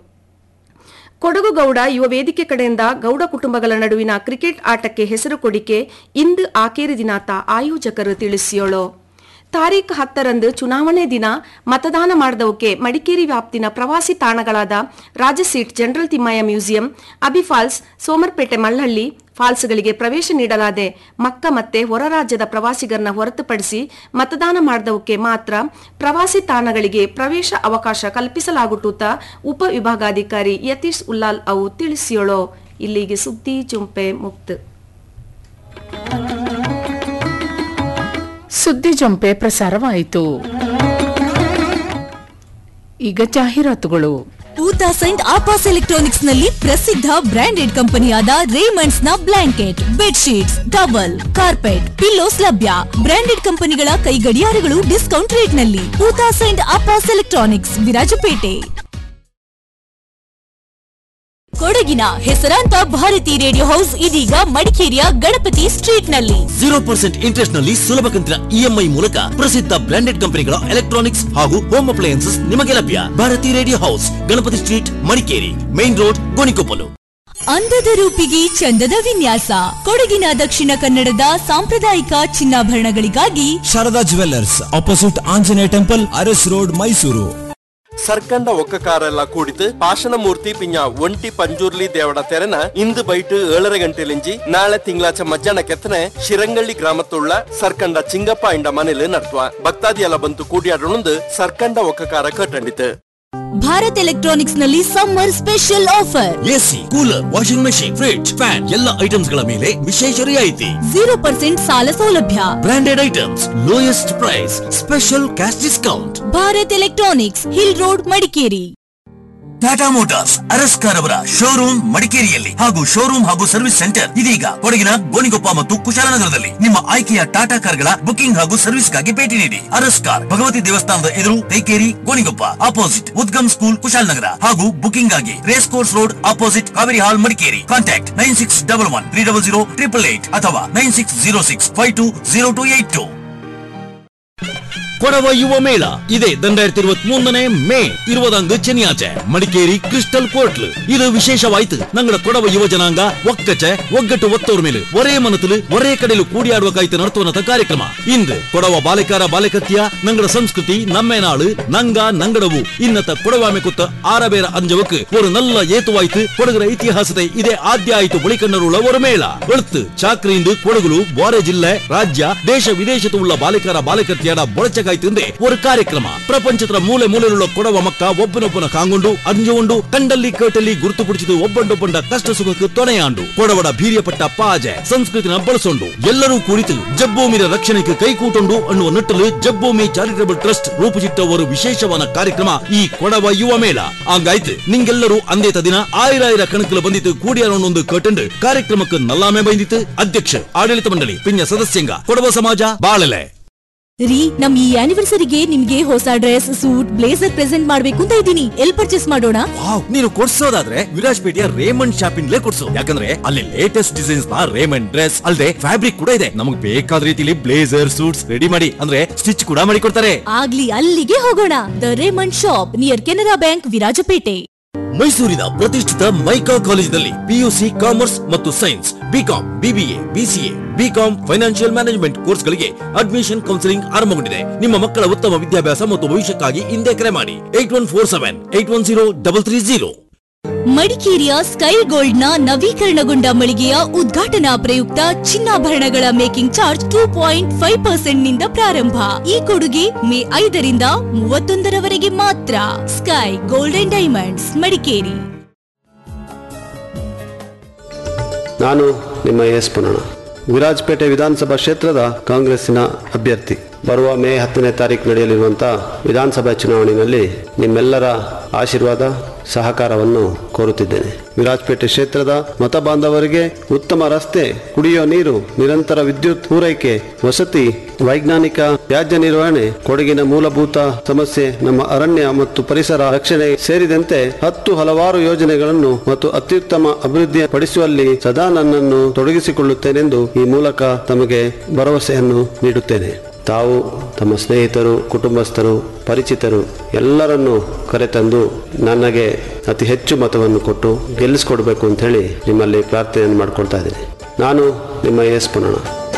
ಕೊಡಗು ಗೌಡ ಯುವ ವೇದಿಕೆ ಕಡೆಯಿಂದ ಗೌಡ ಕುಟುಂಬಗಳ ನಡುವಿನ ಕ್ರಿಕೆಟ್ ಆಟಕ್ಕೆ ಹೆಸರು ಕೊಡಿಕೆ ಇಂದು ಆಕೇರಿ ದಿನಾತ ಆಯೋಜಕರು ತಿಳಿಸಿಯೋಳು ತಾರೀಖು ಹತ್ತರಂದು ಚುನಾವಣೆ ದಿನ ಮತದಾನ ಮಾಡಿದವಕ್ಕೆ ಮಡಿಕೇರಿ ವ್ಯಾಪ್ತಿನ ಪ್ರವಾಸಿ ತಾಣಗಳಾದ ರಾಜಸೀಟ್ ಜನರಲ್ ತಿಮ್ಮಯ್ಯ ಮ್ಯೂಸಿಯಂ ಅಬಿಫಾಲ್ಸ್ ಸೋಮರ್ಪೇಟೆ ಮಳ್ಳಹಳ್ಳಿ ಫಾಲ್ಸ್ಗಳಿಗೆ ಪ್ರವೇಶ ನೀಡಲಾದೆ ಮಕ್ಕ ಮತ್ತೆ ಹೊರ ರಾಜ್ಯದ ಪ್ರವಾಸಿಗರನ್ನ ಹೊರತುಪಡಿಸಿ ಮತದಾನ ಮಾಡಿದವಕ್ಕೆ ಮಾತ್ರ ಪ್ರವಾಸಿ ತಾಣಗಳಿಗೆ ಪ್ರವೇಶ ಅವಕಾಶ ಕಲ್ಪಿಸಲಾಗುಟ್ಟುತ್ತ ಉಪ ವಿಭಾಗಾಧಿಕಾರಿ ಯತೀಶ್ ಉಲ್ಲಾಲ್ ಅವು ತಿಳಿಸಿಯೋಳು ಇಲ್ಲಿಗೆ ಸುದ್ದಿ ಚುಂಪೆ ಮುಕ್ತ ಸುದ್ದಿ ಜೊಂಪೆ ಪ್ರಸಾರವಾಯಿತು ಈಗ ಜಾಹೀರಾತುಗಳು ಊತಾ ಸೈಂಟ್ ಆಪಾಸ್ ಎಲೆಕ್ಟ್ರಾನಿಕ್ಸ್ ನಲ್ಲಿ ಪ್ರಸಿದ್ಧ ಬ್ರಾಂಡೆಡ್ ಕಂಪನಿಯಾದ ರೇಮಂಡ್ಸ್ ನ blanket bedsheets towel carpet pillows ಲಭ್ಯ ಬ್ರಾಂಡೆಡ್ ಕಂಪನಿಗಳ ಕೈ ಗಡಿಯಾರಗಳು ಡಿಸ್ಕೌಂಟ್ ರೇಟ್ ನಲ್ಲಿ ಊತಾ ಸೈಂಟ್ ಆಪಾಸ್ ಎಲೆಕ್ಟ್ರಾನಿಕ್ಸ್ ವಿರಾಜಪೇಟೆ ಕೊಡಗಿನ ಹೆಸರಾಂತ ಭಾರತಿ ರೇಡಿಯೋ ಹೌಸ್ ಇದೀಗ ಮಡಿಕೇರಿಯ ಗಣಪತಿ ಸ್ಟ್ರೀಟ್ ನಲ್ಲಿ ಜೀರೋ ಪರ್ಸೆಂಟ್ ಇಂಟ್ರೆಸ್ಟ್ ನಲ್ಲಿ ಸುಲಭ ಕಂತಿನ ಇಎಂಐ ಮೂಲಕ ಪ್ರಸಿದ್ಧ ಬ್ರಾಂಡೆಡ್ ಕಂಪನಿಗಳ ಎಲೆಕ್ಟ್ರಾನಿಕ್ಸ್ ಹಾಗೂ ಹೋಮ್ ಅಪ್ಲಯನ್ಸಸ್ ನಿಮಗೆ ಲಭ್ಯ Bharati radio house Ganapati street Madikeri main road Gonikoppal ಅಂದದ ರೂಪಿಗೆ ಚಂದದ ವಿನ್ಯಾಸ ಕೊಡಗಿನ ದಕ್ಷಿಣ ಕನ್ನಡದ ಸಾಂಪ್ರದಾಯಿಕ ಚಿನ್ನಾಭರಣಗಳಿಗಾಗಿ Sharada jewellers opposite Anjaneya temple Aras road Mysuru ಸರ್ಕಂಡ ಒಕ್ಕಕಾರೆಲ್ಲ ಕೂಡಿತು ಪಾಷಣಮೂರ್ತಿ ಪಿಂಜ ಒಂಟಿ ಪಂಜೂರ್ಲಿ ದೇವಡ ತೆರೆನ ಇಂದು ಬೈಟ್ ಏಳರ ಗಂಟೆಲಿಂಜಿ ನಾಳೆ ತಿಂಗಳಾಚ ಮಧ್ಯಾಹ್ನ ಕೆತ್ತನೆ ಶಿರಂಗಳ್ಳಿ ಗ್ರಾಮತ್ತುಳ್ಳ ಸರ್ಕಂಡ ಚಿಂಗಪ್ಪ ಇಂಡ ಮನೇಲಿ ನಡ್ತುವ ಭಕ್ತಾದಿ ಎಲ್ಲ ಬಂತು ಕೂಡಿಯಾಡೊಂದು ಸರ್ಕಂಡ ಒಕ್ಕಕಾರ ಕಟ್ಟಂಡಿತು ಭಾರತ್ ಎಲೆಕ್ಟ್ರಾನಿಕ್ಸ್ ನಲ್ಲಿ summer special offer AC cooler washing machine fridge fan ಎಲ್ಲ ಐಟಮ್ಸ್ ಗಳ ಮೇಲೆ ವಿಶೇಷ ರಿಯಾಯಿತಿ ಜೀರೋ ಪರ್ಸೆಂಟ್ ಸಾಲ ಸೌಲಭ್ಯ branded items lowest price special cash discount Bharat electronics hill road Madikeri Tata Motors ಅರಸ್ಕಾರ್ ಅವರ ಶೋರೂಮ್ ಮಡಿಕೇರಿಯಲ್ಲಿ ಹಾಗೂ ಶೋರೂಮ್ ಹಾಗೂ ಸರ್ವಿಸ್ ಸೆಂಟರ್ ಇದೀಗ ಕೊಡಗಿನ ಗೋಣಿಗೊಪ್ಪ ಮತ್ತು ಕುಶಾಲನಗರದಲ್ಲಿ ನಿಮ್ಮ ಆಯ್ಕೆಯ ಟಾಟಾ ಕಾರ್ಗಳ ಬುಕಿಂಗ್ ಹಾಗೂ ಸರ್ವಿಸ್ಗಾಗಿ ಭೇಟಿ ನೀಡಿ ಅರಸ್ಕಾರ್ ಭಗವತಿ ದೇವಸ್ಥಾನದ ಎದುರು ತೈಕೇರಿ ಗೋಣಿಗೊಪ್ಪ ಅಪೋಸಿಟ್ ಉದ್ಗಮ್ ಸ್ಕೂಲ್ ಕುಶಾಲನಗರ ಹಾಗೂ ಬುಕಿಂಗ್ ಆಗಿ race course road opposite Kaveri hall Madikeri contact nine six double one three double zero triple eight ಅಥವಾ nine six zero six five two zero two eight two Kodava ಯುವ ಮೇಳ ಇದೆ രണ്ടായിരത്തി ഇരുപത്തി മൂന്നിന് മേ ഇരുപതാം ചെന്നിയാഴ്ച മടിക്കേരി ക്രിസ്റ്റൽ കോർട്ടിൽ ഇത് വിശേഷവായിട്ട് ഞങ്ങളുടെ കൊടവ യുവജനാംഗ ಒಕ್ಕಚೆ ಒಗ್ಗಟ್ಟು ಒತ್ತೋರ್ ಮೇಲೆ ಒರೇ ಮನತಿಲು ಒರೇ ಕಡೆಲು ಕೂಡಿಯಾಡುವ ಕಾಯ್ತು ನಡತುವನತ ಕಾರ್ಯಕ್ರಮ ಇಂದು ಕೊಡವ ಬಾಲಿಕಾರ ಬಾಲಿಕತ್ಯ ನಂಗಡ ಸಂಸ್ಕೃತಿ ನಮ್ಮೆ ನಾಳು ನಂಗ ನಂಗಡವು ಇನ್ನತ ಕೊಡವಾಮೆ ಕುತ್ತ ಆರಬೇರ ಅಂಜವಕ್ಕೆ ஒரு நல்ல ஏத்துவாய்த்து ಕೊಡಗರ ಇತಿಹಾಸದ ಇದೇ ಆದ್ಯ ಆಯ್ತು ಬಳಿಕಣ್ಣರುಳ್ಳ ஒரு ಮೇಳ ಎಳುತ್ತು ಚಾಕ್ರಿಯಿಂದ ಕೊಡಗುಲು ಬಾರೆ ಜಿಲ್ಲೆ ರಾಜ್ಯ ದೇಶ ವಿದೇಶದ ಉಳ್ಳ ಬಾಲಿಕಾರ ಬಾಲಿಕತ್ಯಡ ಬೊಳಚಗಾಯ್ತಿಂದೆ ஒரு ಕಾರ್ಯಕ್ರಮ ಪ್ರಪಂಚದ ಮೂಲೆ ಮೂಲೆಯುಳ್ಳ ಕೊಡವ ಮಕ್ಕ ಒಬ್ಬನೊಬ್ಬನ ಕಾಂಗೊಂಡು ಅಂಜುಕೊಂಡು ಕಂಡಲ್ಲಿ ಕೇಟಲ್ಲಿ ಗುರುತು പിടിച്ചത് ಒಬ್ಬಂಡೊಬ್ಬಂಡ ಕಷ್ಟ ಸುಖಕ್ಕೆ ತೊನೆಯಾಂಡು ಕೊಡವಡ ಬೀರ್ಯಪಟ್ಟ ಪಾಜೆ ಸಂಸ್ಕೃತಿನ ಬಳಸೊಂಡು ಎಲ್ಲರೂ ಕುರಿತು ಜಬ್ಬೂಮಿನ ರಕ್ಷಣೆಗೆ ಕೈಕೂಟೊಂಡು ಅನ್ನುವ ನಿಟ್ಟಲು ಜಬ್ಬೂಮಿ ಚಾರಿಟಬಲ್ ಟ್ರಸ್ಟ್ ರೂಪುಚಿಟ್ಟ ಒಂದು ವಿಶೇಷವಾದ ಕಾರ್ಯಕ್ರಮ ಈ ಕೊಡವ ಯುವ ಮೇಳ ಹಂಗಾಯ್ತು ನಿಂಗೆಲ್ಲರೂ ಅಂದೇತ ದಿನ ಆಯಿರಾಯಿರ ಕಣಕಲು ಬಂದಿತ್ತು ಕೂಡಿಯಾರೊಂದೊಂದು ಕಟ್ಟಂಡು ಕಾರ್ಯಕ್ರಮಕ್ಕೆ ನಲ್ಲಾಮೆ ಬೈದಿತ್ತು ಅಧ್ಯಕ್ಷ ಆಡಳಿತ ಮಂಡಳಿ ಪಿಂಜ ಸದಸ್ಯಂಗ ಕೊಡವ ಸಮಾಜ ಬಾಳಲೆ ರೀ ನಮ್ ಈ ಆನಿವರ್ಸರಿಗೆ ನಿಮ್ಗೆ ಹೊಸ ಡ್ರೆಸ್ ಸೂಟ್ ಬ್ಲೇಸರ್ ಪ್ರೆಸೆಂಟ್ ಮಾಡ್ಬೇಕು ಅಂತ ಇದ್ದೀನಿ ಎಲ್ ಪರ್ಚೇಸ್ ಮಾಡೋಣ ವಾವ್ ನೀನು ಕೊಡ್ಸೋದಾದ್ರೆ ವಿರಾಜ್ಪೇಟೆಯ ರೇಮಂಡ್ ಶಾಪಿಂಗ್ಲೇ ಕೊಡ್ಸು ಯಾಕಂದ್ರೆ ಅಲ್ಲಿ ಲೇಟೆಸ್ಟ್ ಡಿಸೈನ್ಸ್ ನ ರೇಮಂಡ್ ಡ್ರೆಸ್ ಅಲ್ಲದೆ ಫ್ಯಾಬ್ರಿಕ್ ಕೂಡ ಇದೆ ನಮಗೆ ಬೇಕಾದ ರೀತಿಲಿ ಬ್ಲೇಸರ್ ಸೂಟ್ಸ್ ರೆಡಿ ಮಾಡಿ ಅಂದ್ರೆ ಸ್ಟಿಚ್ ಕೂಡ ಮಾಡಿ ಕೊಡ್ತಾರೆ ಆಗ್ಲಿ ಅಲ್ಲಿಗೆ ಹೋಗೋಣ the Raymond shop near Canara bank Virajpet ಮೈಸೂರಿನ ಪ್ರತಿಷ್ಠಿತ ಮೈಕಾ ಕಾಲೇಜಿನಲ್ಲಿ ಪಿಯುಸಿ ಕಾಮರ್ಸ್ ಮತ್ತು science BCom BBA BCA BCom financial management ಕೋರ್ಸ್ಗಳಿಗೆ ಅಡ್ಮಿಷನ್ ಕೌನ್ಸಿಲಿಂಗ್ ಆರಂಭಗೊಂಡಿದೆ ನಿಮ್ಮ ಮಕ್ಕಳ ಉತ್ತಮ ವಿದ್ಯಾಭ್ಯಾಸ ಮತ್ತು ಭವಿಷ್ಯಕ್ಕಾಗಿ ಹಿಂದೆ ಕರೆ ಮಾಡಿ eight one four seven eight one zero double three zero ಮಡಿಕೇರಿಯ ಸ್ಕೈ ಗೋಲ್ಡ್ ನ ನವೀಕರಣಗೊಂಡ ಮಳಿಗೆಯ ಉದ್ಘಾಟನಾ ಪ್ರಯುಕ್ತ ಚಿನ್ನಾಭರಣಗಳ making charge two point five percent ನಿಂದ ಪ್ರಾರಂಭ ಈ ಕೊಡುಗೆ ಮೇ ಐದರಿಂದ ಮೂವತ್ತೊಂದರವರೆಗೆ ಮಾತ್ರ sky gold and diamonds Madikeri ನಾನು ನಿಮ್ಮ ಎಸ್ ಪುನಣ ವಿರಾಜಪೇಟೆ ವಿಧಾನಸಭಾ ಕ್ಷೇತ್ರದ ಕಾಂಗ್ರೆಸ್ಸಿನ ಅಭ್ಯರ್ಥಿ ಬರುವ ಮೇ ಹತ್ತನೇ ತಾರೀಕು ನಡೆಯಲಿರುವಂತಹ ವಿಧಾನಸಭಾ ಚುನಾವಣೆಯಲ್ಲಿ ನಿಮ್ಮೆಲ್ಲರ ಆಶೀರ್ವಾದ ಸಹಕಾರವನ್ನು ಕೋರುತ್ತಿದ್ದೇನೆ ವಿರಾಜಪೇಟೆ ಕ್ಷೇತ್ರದ ಮತ ಬಾಂಧವರಿಗೆ ಉತ್ತಮ ರಸ್ತೆ ಕುಡಿಯುವ ನೀರು ನಿರಂತರ ವಿದ್ಯುತ್ ಪೂರೈಕೆ ವಸತಿ ವೈಜ್ಞಾನಿಕ ತ್ಯಾಜ್ಯ ನಿರ್ವಹಣೆ ಕೊಡಗಿನ ಮೂಲಭೂತ ಸಮಸ್ಯೆ ನಮ್ಮ ಅರಣ್ಯ ಮತ್ತು ಪರಿಸರ ರಕ್ಷಣೆ ಸೇರಿದಂತೆ ಹತ್ತು ಹಲವಾರು ಯೋಜನೆಗಳನ್ನು ಮತ್ತು ಅತ್ಯುತ್ತಮ ಅಭಿವೃದ್ಧಿ ಪಡಿಸುವಲ್ಲಿ ಸದಾ ನನ್ನನ್ನು ತೊಡಗಿಸಿಕೊಳ್ಳುತ್ತೇನೆಂದು ಈ ಮೂಲಕ ತಮಗೆ ಭರವಸೆಯನ್ನು ನೀಡುತ್ತೇನೆ ತಾವು ತಮ್ಮ ಸ್ನೇಹಿತರು ಕುಟುಂಬಸ್ಥರು ಪರಿಚಿತರು ಎಲ್ಲರನ್ನೂ ಕರೆತಂದು ನನಗೆ ಅತಿ ಹೆಚ್ಚು ಮತವನ್ನು ಕೊಟ್ಟು ಗೆಲ್ಲಿಸ್ಕೊಡ್ಬೇಕು ಅಂತ ಹೇಳಿ ನಿಮ್ಮಲ್ಲಿ ಪ್ರಾರ್ಥನೆಯನ್ನು ಮಾಡ್ಕೊಳ್ತಾ ಇದ್ದೀನಿ ನಾನು ನಿಮ್ಮ ಎಸ್ ಪುನಣ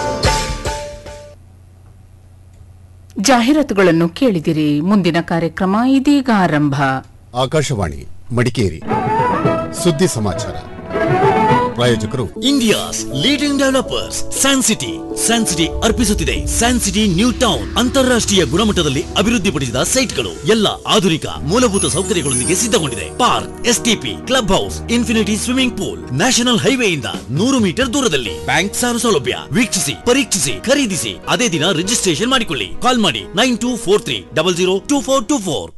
ಜಾಹೀರಾತುಗಳನ್ನು ಕೇಳಿದಿರಿ ಮುಂದಿನ ಕಾರ್ಯಕ್ರಮ ಇದೀಗ ಆರಂಭ ಆಕಾಶವಾಣಿ ಮಡಿಕೇರಿ ಸುದ್ದಿ ಸಮಾಚಾರ ಪ್ರಾಯೋಜಕರು India's leading developers San City San City ಅರ್ಪಿಸುತ್ತಿದೆ ಸ್ಯಾನ್ ಸಿಟಿ ನ್ಯೂ ಟೌನ್ ಅಂತಾರಾಷ್ಟ್ರೀಯ ಗುಣಮಟ್ಟದಲ್ಲಿ ಅಭಿವೃದ್ಧಿಪಡಿಸಿದ ಸೈಟ್ಗಳು ಎಲ್ಲ ಆಧುನಿಕ ಮೂಲಭೂತ ಸೌಕರ್ಯಗಳೊಂದಿಗೆ ಸಿದ್ಧಗೊಂಡಿದೆ park STP club house infinity swimming pool national ಹೈವೇಯಿಂದ ನೂರು ಮೀಟರ್ ದೂರದಲ್ಲಿ ಬ್ಯಾಂಕ್ ಸಾಲ ಸೌಲಭ್ಯ ವೀಕ್ಷಿಸಿ ಪರೀಕ್ಷಿಸಿ ಖರೀದಿಸಿ ಅದೇ ದಿನ ರಿಜಿಸ್ಟ್ರೇಷನ್ ಮಾಡಿಕೊಳ್ಳಿ ಕಾಲ್ ಮಾಡಿ nine two four three double zero two four two four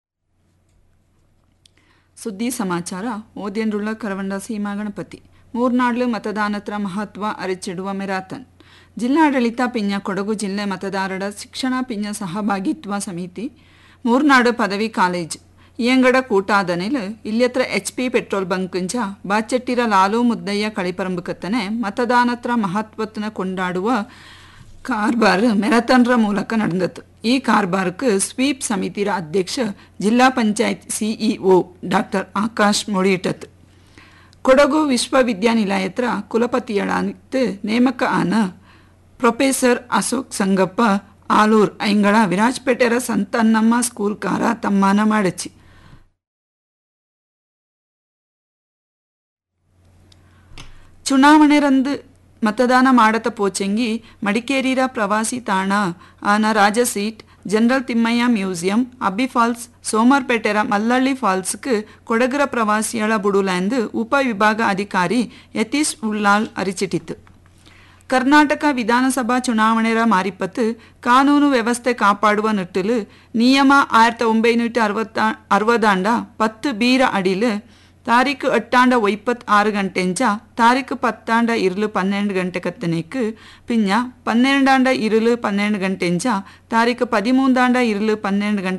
ಸುದ್ದಿ ಸಮಾಚಾರ ಓದ್ಯನ್ರುಳ್ಳ ಕರವಂಡ ಸೀಮಾ ಗಣಪತಿ ಮೂರ್ನಾಡ್ಲು ಮತದಾನತ್ರ ಮಹತ್ವ ಅರಿಚಿಡುವ ಮೆರಾಥನ್ ಜಿಲ್ಲಾಡಳಿತ ಪಿಂಜ ಕೊಡಗು ಜಿಲ್ಲೆ ಮತದಾರರ ಶಿಕ್ಷಣ ಪಿಂಜ ಸಹಭಾಗಿತ್ವ ಸಮಿತಿ ಮೂರ್ನಾಡು ಪದವಿ ಕಾಲೇಜ್ ಇಯಂಗಡ ಕೂಟಾದನೆಲ್ ಇಲ್ಯತ್ರ ಎಚ್ ಪಿ ಪೆಟ್ರೋಲ್ ಬಂಕ್ಂಚ ಬಾಚೆಟ್ಟಿರ ಲಾಲು ಮುದ್ದಯ್ಯ ಕಳಿಪರಂಬು ಕತ್ತನೆ ಮತದಾನತ್ರ ಮಹತ್ವತ್ನ ಕೊಂಡಾಡುವ ಕಾರ್ಬಾರ್ ಮೆರಥನ್ರ ಮೂಲಕ ನಡೆದತ್ತು ಈ ಕಾರ್ಬಾರ್க்கு ಸ್ವೀಪ್ ಸಮಿತಿರ ಅಧ್ಯಕ್ಷ ಜಿಲ್ಲಾ ಪಂಚಾಯತ್ ಸಿಇಒ ಡಾಕ್ಟರ್ ಆಕಾಶ್ ಮೊಳಿಟತ್ ಕೊಡಗು ವಿಶ್ವವಿದ್ಯಾನಿಲಯತ್ರ ಕುಲಪತಿಯಳಾನಿತ್ತು ನೇಮಕ ಆನ ಪ್ರೊಫೆಸರ್ ಅಶೋಕ್ ಸಂಗಪ್ಪ ಆಲೂರ್ ಐಂಗಳ ವಿರಾಜ್ಪೇಟೆರ ಸಂತನ್ನಮ್ಮ ಸ್ಕೂಲ್ ಕಾರ ತಮ್ಮಾನ ಮಾಡಚಿ ಚುನಾವಣೆ ರಂದು ಮತದಾನ ಮಾಡತ ಪೋಚೆಂಗಿ ಮಡಿಕೇರಿರ ಪ್ರವಾಸಿ ತಾಣ ಆನ Raja seat general Thimayya museum Abbi falls ಸೋಮರ್ಪೇಟೆರ ಮಲ್ಲಳ್ಳಿ ಫಾಲ್ಸ್க்கு ಕೊಡಗರ ಪ್ರವಾಸಿಯಳ ಬುಡುಲೆಂದು ಉಪವಿಭಾಗ ಅಧಿಕಾರಿ ಯತೀಶ್ ಉಳ್ಳಾಲ್ ಅರಿಚಿಟಿತು ಕರ್ನಾಟಕ ವಿಧಾನಸಭಾ ಚುನಾವಣೆರ ಮಾರಿಪತ್ತು ಕಾನೂನು ವ್ಯವಸ್ಥೆ ಕಾಪಾಡುವ ನಿಟ್ಟಿಲು ನಿಯಮ ಆயிரத்தி ಒಂಬೈನೂറ്റി ಅರವತ್ತ ಅರವದಾಂಡ ಪತ್ತು ಬೀರ ಅಡಿಲು ತಾರೀಕು ಎಟ್ಟಾಂಡ ಒಯ್ಪತ್ ಆರು ಗಂಟೆಂಚ ತಾರೀಕು ಪತ್ತಾಂಡ ಇರುಲು ಪನ್ನೆಂಡು ಗಂಟೆ ಕತ್ತನೇಕು ಪಿಂಜ ಪನ್ನೆರಡಾಂಡ ಇರುಲು ಪನ್ನೆಂಡು ಗಂಟೆಂಚ ತಾರೀಕು ಪದಿಮೂಂದಾಂಡ ಇರುಲು ಪನ್ನೆಂಡು ಗಂಟೆ